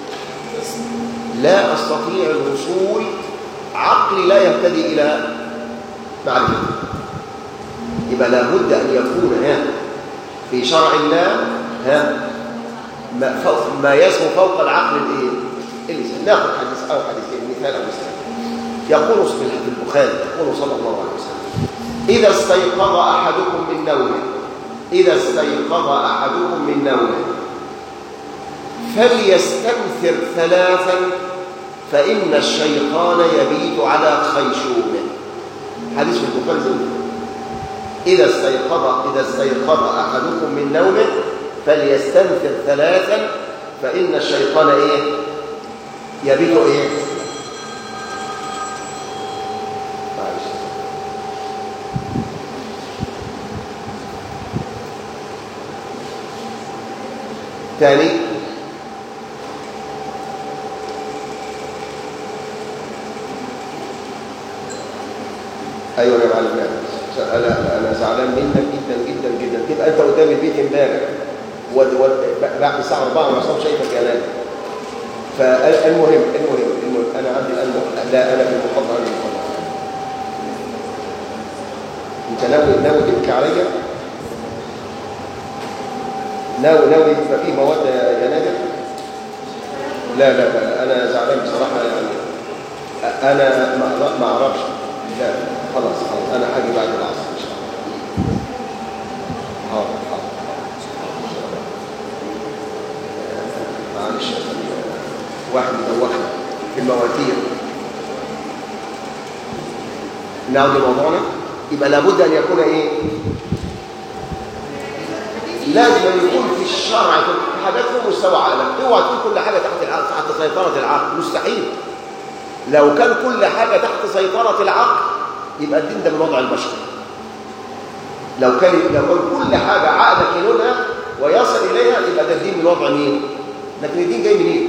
لا استطيع الوصول عقلي لا يهتدي الى معرفته يبقى لابد ان يكون ها في شرع الله ها ما, فوق ما يسمو فوق العقل الايه الانسان ناخذ حديث او حديثين مثال او مثال يقول في البخاري يقول صلى الله عليه وسلم اذا استيقظ احدكم من نومه اذا استيقظ احدكم من نومه فليستنثر ثلاثا فإن الشيطان يبيت على خيشومه حديث في البخاري زي إذا استيقظ إذا استيقظ أحدكم من نومه فليستنثر ثلاثا فإن الشيطان إيه؟ يبيت إيه؟ معلش تاني ايوه يا معلم انا انا انا زعلان منك جدا جدا جدا تبقى انت قدام البيت امبارح و- و- بعد الساعه 4 وانا صاب شايفك يا نادي فالمهم المهم المهم انا عندي الان مح- لا انا في المحاضره عندي محاضره انت ناوي ناوي تبكي عليا ناوي ناوي يبقى فيه مواد يا يا نادر لا لا لا انا زعلان بصراحه يعني انا ما ما اعرفش لا خلاص خلاص انا هاجي بعد العصر ان شاء الله حاضر حاضر معلش يا فندم. واحد مدوخنا في المواتير نعود لموضوعنا يبقى لابد ان يكون ايه لازم يكون في الشرع في حاجات فوق مستوى عقلك اوعى تكون كل حاجه تحت العقل تحت سيطره العقل مستحيل لو كان كل حاجه تحت سيطره العقل يبقى الدين ده من وضع البشر لو كان لو كان كل حاجه عقلك ينولها ويصل اليها يبقى ده الدين من وضع مين لكن الدين جاي منين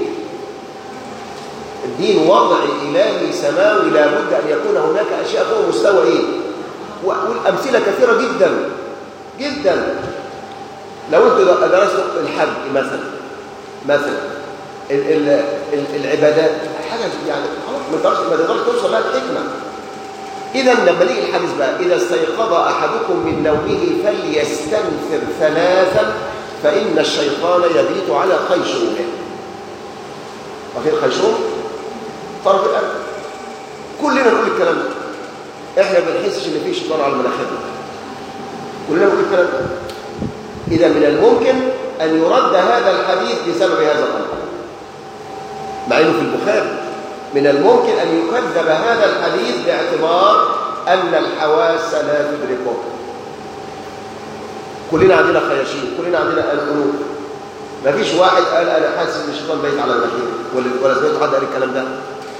الدين وضع الهي سماوي لابد ان يكون هناك اشياء فوق مستوى ايه والامثله كثيره جدا جدا لو انت درست الحج مثلا مثلا ال ال ال العبادات حاجه يعني خلاص ما تقدرش ما تقدرش توصل لها الحكمه اذا لما نيجي الحديث بقى اذا استيقظ احدكم من نومه فليستنثر ثلاثا فان الشيطان يبيت على خيشومه وفي الخيشوم طرف القلب كلنا نقول الكلام ده احنا ما بنحسش ان في شيطان على مناخيرنا كلنا نقول الكلام ده اذا من الممكن ان يرد هذا الحديث بسبب هذا الامر مع انه في البخاري من الممكن ان يكذب هذا الحديث باعتبار ان الحواس لا تدركه كلنا عندنا خياشيم كلنا عندنا قلوب ما فيش واحد قال انا حاسس ان الشيطان بايت على المكين ولا ولا سمعت حد قال الكلام ده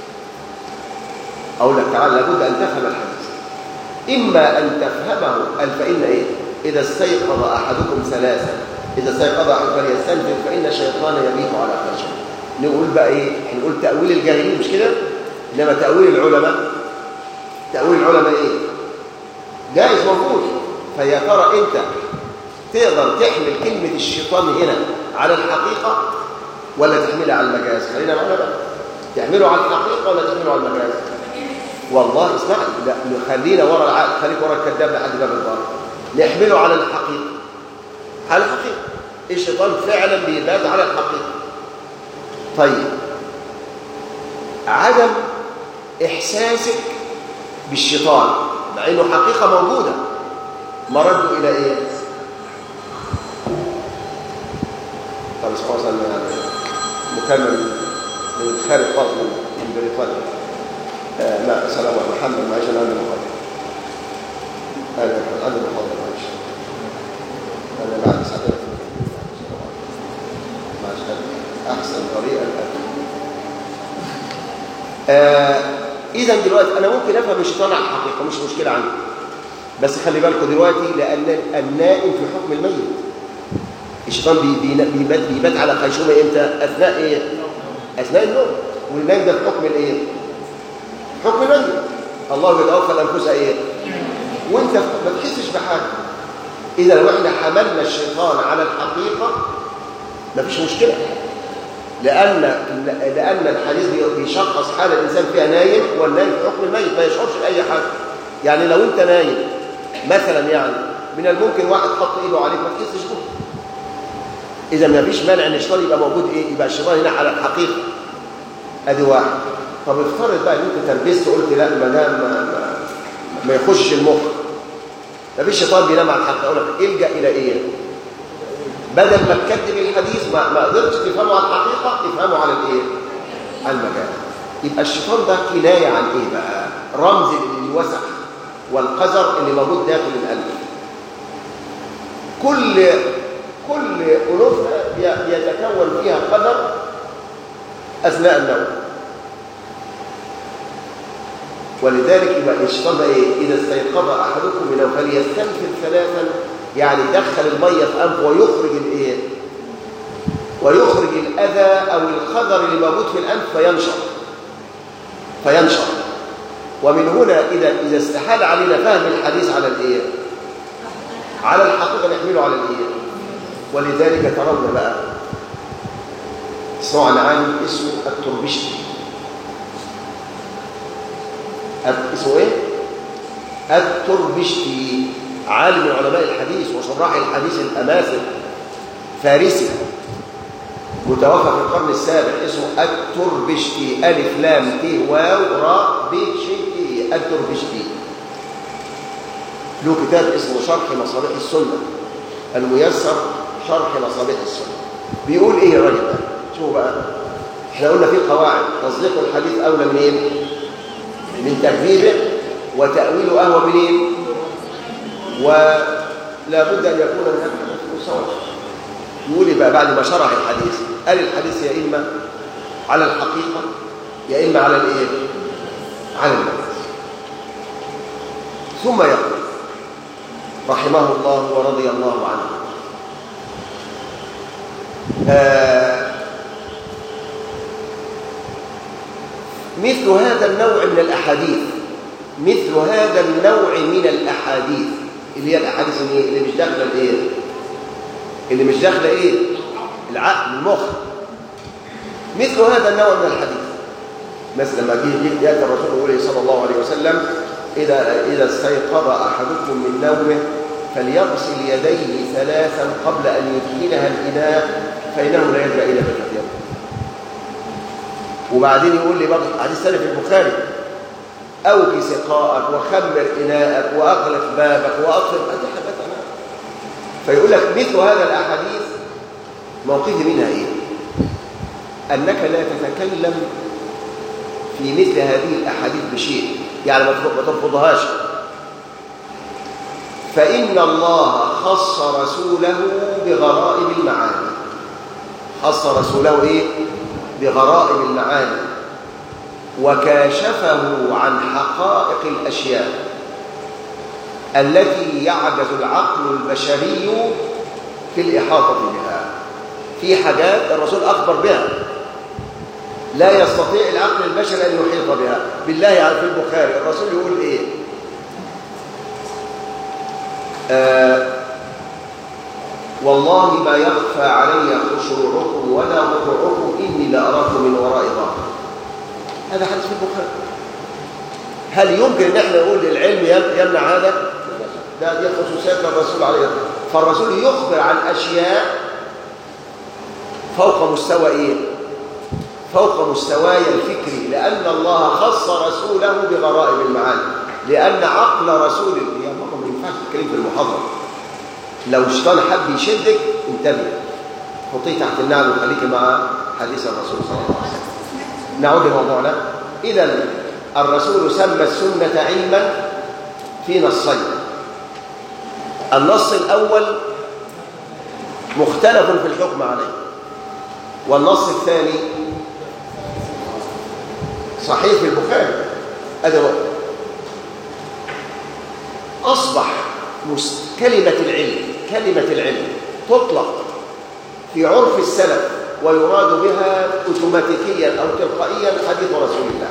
اقول لك تعالى لابد ان تفهم الحديث اما ان تفهمه قال فان ايه اذا استيقظ احدكم ثلاثا اذا استيقظ احدكم فليستنفر فان الشيطان يبيت على خشبه نقول بقى ايه نقول تاويل الجاهلين مش كده انما تاويل العلماء تاويل العلماء ايه جائز موجود فيا ترى انت تقدر تحمل كلمة الشيطان هنا على الحقيقة ولا تحملها على المجاز خلينا معنا بقى تحمله على الحقيقة ولا تحمله على المجاز والله اسمع لا خلينا ورا العقل خليك ورا الكذاب لحد باب البر نحمله على الحقيقة على الحقيقة الشيطان فعلا بيبات على الحقيقة طيب عدم إحساسك بالشيطان مع إنه حقيقة موجودة مرد إلى إيه؟ طب اسمعوا صلى يعني مكمل من خارج خالص من بريطانيا آه ما سلام على محمد معيش انا عندي محاضره انا عندي محاضره معيش انا بعد ساعتين معيش احسن طريقه الاكل آه اذا دلوقتي انا ممكن افهم الشيطان على الحقيقه مش مشكله عندي بس خلي بالكم دلوقتي لان النائم في حكم الميت الشيطان بي بي بيبات, بيبات على خيشومه امتى اثناء ايه اثناء النوم والنايم ده في حكم الايه حكم الميت الله يتوفى الانفس ايه وانت ما تحسش بحاجه اذا لو احنا حملنا الشيطان على الحقيقه مفيش مشكله لان لان الحديث بيشخص حال الانسان فيها نايم والنايم في حكم الميت ما يشعرش باي حاجه يعني لو انت نايم مثلا يعني من الممكن واحد حط ايده عليك ما تحسش به اذا ما فيش مانع ان الشيطان يبقى موجود ايه يبقى الشيطان هنا على الحقيقه ادي واحد طب افترض بقى ان انت تربست وقلت لا ما دام ما, ما, ما يخش المخ ما فيش شيطان بينام على الحقيقه اقول لك الجا الى ايه بدل ما تكذب الحديث ما, ما قدرتش تفهمه على الحقيقه تفهمه على الايه على المجال يبقى الشيطان ده كنايه عن ايه بقى رمز للوسع والقذر اللي موجود داخل القلب كل كل أنوثة يتكون فيها قدر أثناء النوم ولذلك يبقى الشيطان ده ايه اذا استيقظ احدكم من النوم فليستنفر ثلاثا يعني يدخل الميه في انفه ويخرج الايه ويخرج الاذى او الخضر اللي موجود في الانف فينشط فينشط ومن هنا اذا اذا استحال علينا فهم الحديث على الايه على الحقيقه نحمله على الايه ولذلك ترون بقى اسمعوا عن عالم اسمه التربشتي اسمه ايه التربشتي عالم من علماء الحديث وشراح الحديث الاماثل فارسي متوفى في القرن السابع اسمه التربشتي الف لام ت واو راء ب ش ت التربشتي له كتاب اسمه شرح مصابيح السنه الميسر شرح مصابيح السنه بيقول ايه الراجل ده شوفوا بقى احنا قلنا في قواعد تصديق الحديث اولى منين من تكذيبه وتاويله اهوى منين ولا بد ان يكون هناك مصور يقول بقى بعد ما شرح الحديث قال الحديث يا اما على الحقيقه يا اما على الايه على المجاز ثم يقول رحمه الله ورضي الله عنه آه مثل هذا النوع من الأحاديث مثل هذا النوع من الأحاديث اللي هي الأحاديث اللي مش داخلة الإيه؟ اللي مش داخلة إيه؟ العقل المخ مثل هذا النوع من الحديث مثل لما جه يأتي الرسول يقول صلى الله عليه وسلم إذا إذا استيقظ أحدكم من نومه فليغسل يديه ثلاثا قبل أن يدخلها الإناء فإنه لا يدرى إلى كفة يده وبعدين يقول لي برضه حديث ثاني في البخاري أوكي سقاءك وخمر إناءك وأغلق بابك وأطفئ هذه حاجات أنا فيقول لك مثل هذا الأحاديث موقفي منها إيه؟ أنك لا تتكلم في مثل هذه الأحاديث بشيء يعني ما ترفضهاش فإن الله خص رسوله بغرائب المعاني خص رسوله إيه؟ بغرائب المعاني وكاشفه عن حقائق الأشياء التي يعجز العقل البشري في الإحاطة بها في حاجات الرسول أخبر بها لا يستطيع العقل البشري أن يحيط بها بالله على في البخاري الرسول يقول إيه آه والله ما يخفى علي خشوعكم ولا ركوعكم إني لأراكم من وراء ظهر هذا حديث في البخاري هل يمكن ان احنا نقول العلم يمنع هذا؟ لا دي خصوصيات الرسول عليه الصلاه فالرسول يخبر عن اشياء فوق مستوى ايه؟ فوق مستواي الفكري لان الله خص رسوله بغرائب المعاني لان عقل رسول يا ماما ما ينفعش تتكلم في المحاضره لو الشيطان حب يشدك انتبه حطيه تحت النعل وخليكي مع حديث الرسول صلى الله عليه وسلم نعود لموضوعنا إذا الرسول سمى السنة علما في نصين النص الأول مختلف في الحكم عليه والنص الثاني صحيح في البخاري هذا هو أصبح كلمة العلم كلمة العلم تطلق في عرف السلف ويراد بها اوتوماتيكيا او تلقائيا حديث رسول الله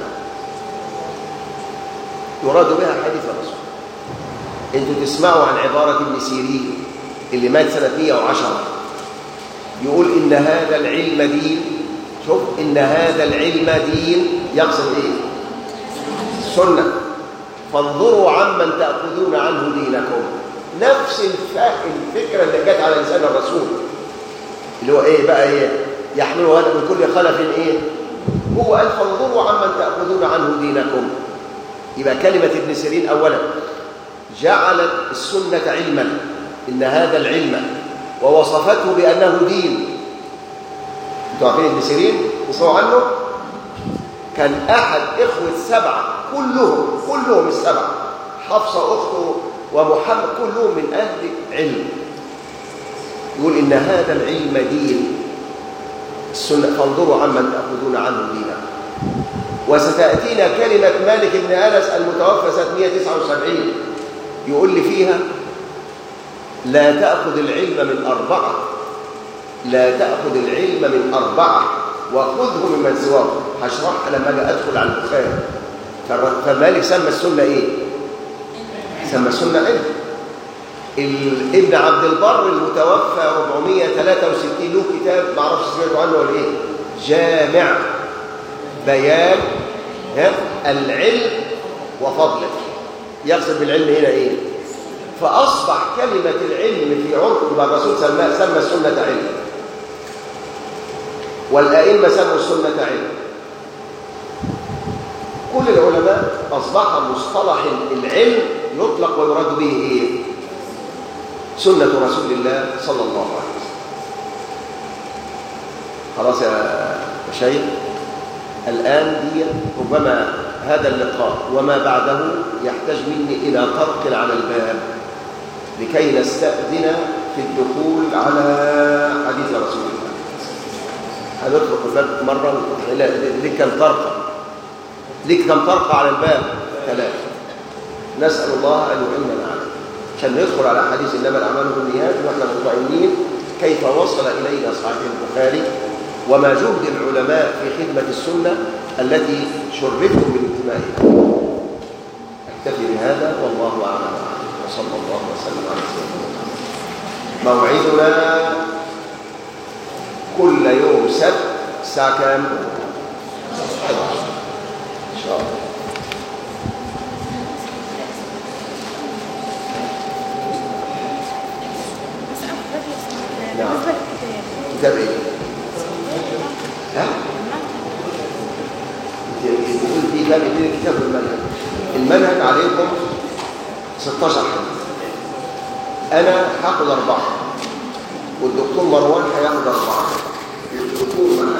يراد بها حديث الرسول انتوا تسمعوا عن عباره ابن سيرين اللي مات سنه 110 يقول ان هذا العلم دين شوف ان هذا العلم دين يقصد ايه سنه فانظروا عمن تاخذون عنه دينكم نفس الفكره اللي جت على لسان الرسول اللي هو ايه بقى ايه يحمل هذا من كل خلف ايه هو قال فانظروا عمن تاخذون عنه دينكم يبقى كلمه ابن سيرين اولا جعلت السنه علما ان هذا العلم ووصفته بانه دين انتوا عارفين ابن سيرين تسمعوا عنه كان احد اخوه سبعه كلهم كلهم السبعه حفصه اخته ومحمد كلهم من اهل علم يقول ان هذا العلم دين السنة فانظروا عمن تأخذون عنه دينا وستأتينا كلمة مالك بن أنس المتوفى سنة 179 يقول لي فيها لا تأخذ العلم من أربعة لا تأخذ العلم من أربعة وخذه ممن سواه هشرحها لما أجي أدخل على البخاري فمالك سمى السنة إيه؟ سمى السنة علم ابن عبد البر المتوفى 463 له كتاب ما اعرفش سمعتوا عنه ولا ايه جامع بيان العلم وفضله يقصد بالعلم هنا ايه فاصبح كلمه العلم في عرف يبقى الرسول سمى سمى السنه علم والائمه سموا السنه علم كل العلماء اصبح مصطلح العلم يطلق ويراد به ايه سنة رسول الله صلى الله عليه وسلم خلاص يا شيخ الآن دي ربما هذا اللقاء وما بعده يحتاج مني إلى طرق على الباب لكي نستأذن في الدخول على حديث رسول الله هنطرق الباب مرة لك كم طرقة لك كم طرقة على الباب ثلاثة نسأل الله أن يعيننا عليه عشان ندخل على حديث انما الاعمال بالنيات واحنا مطمئنين كيف وصل الينا صحيح البخاري وما جهد العلماء في خدمه السنه التي شرفتم بانتمائها. اكتفي بهذا والله اعلم وصلى الله وسلم على سيدنا موعدنا كل يوم سبت الساعه كام؟ 11 ان شاء الله نعم. بالنسبه للكتاب كتاب ايه؟ ها؟ انت بتقول في باب اتنين كتاب المنهج المنهج عليكم 16 حديث انا هاخد اربعه والدكتور مروان هياخد اربعه والدكتور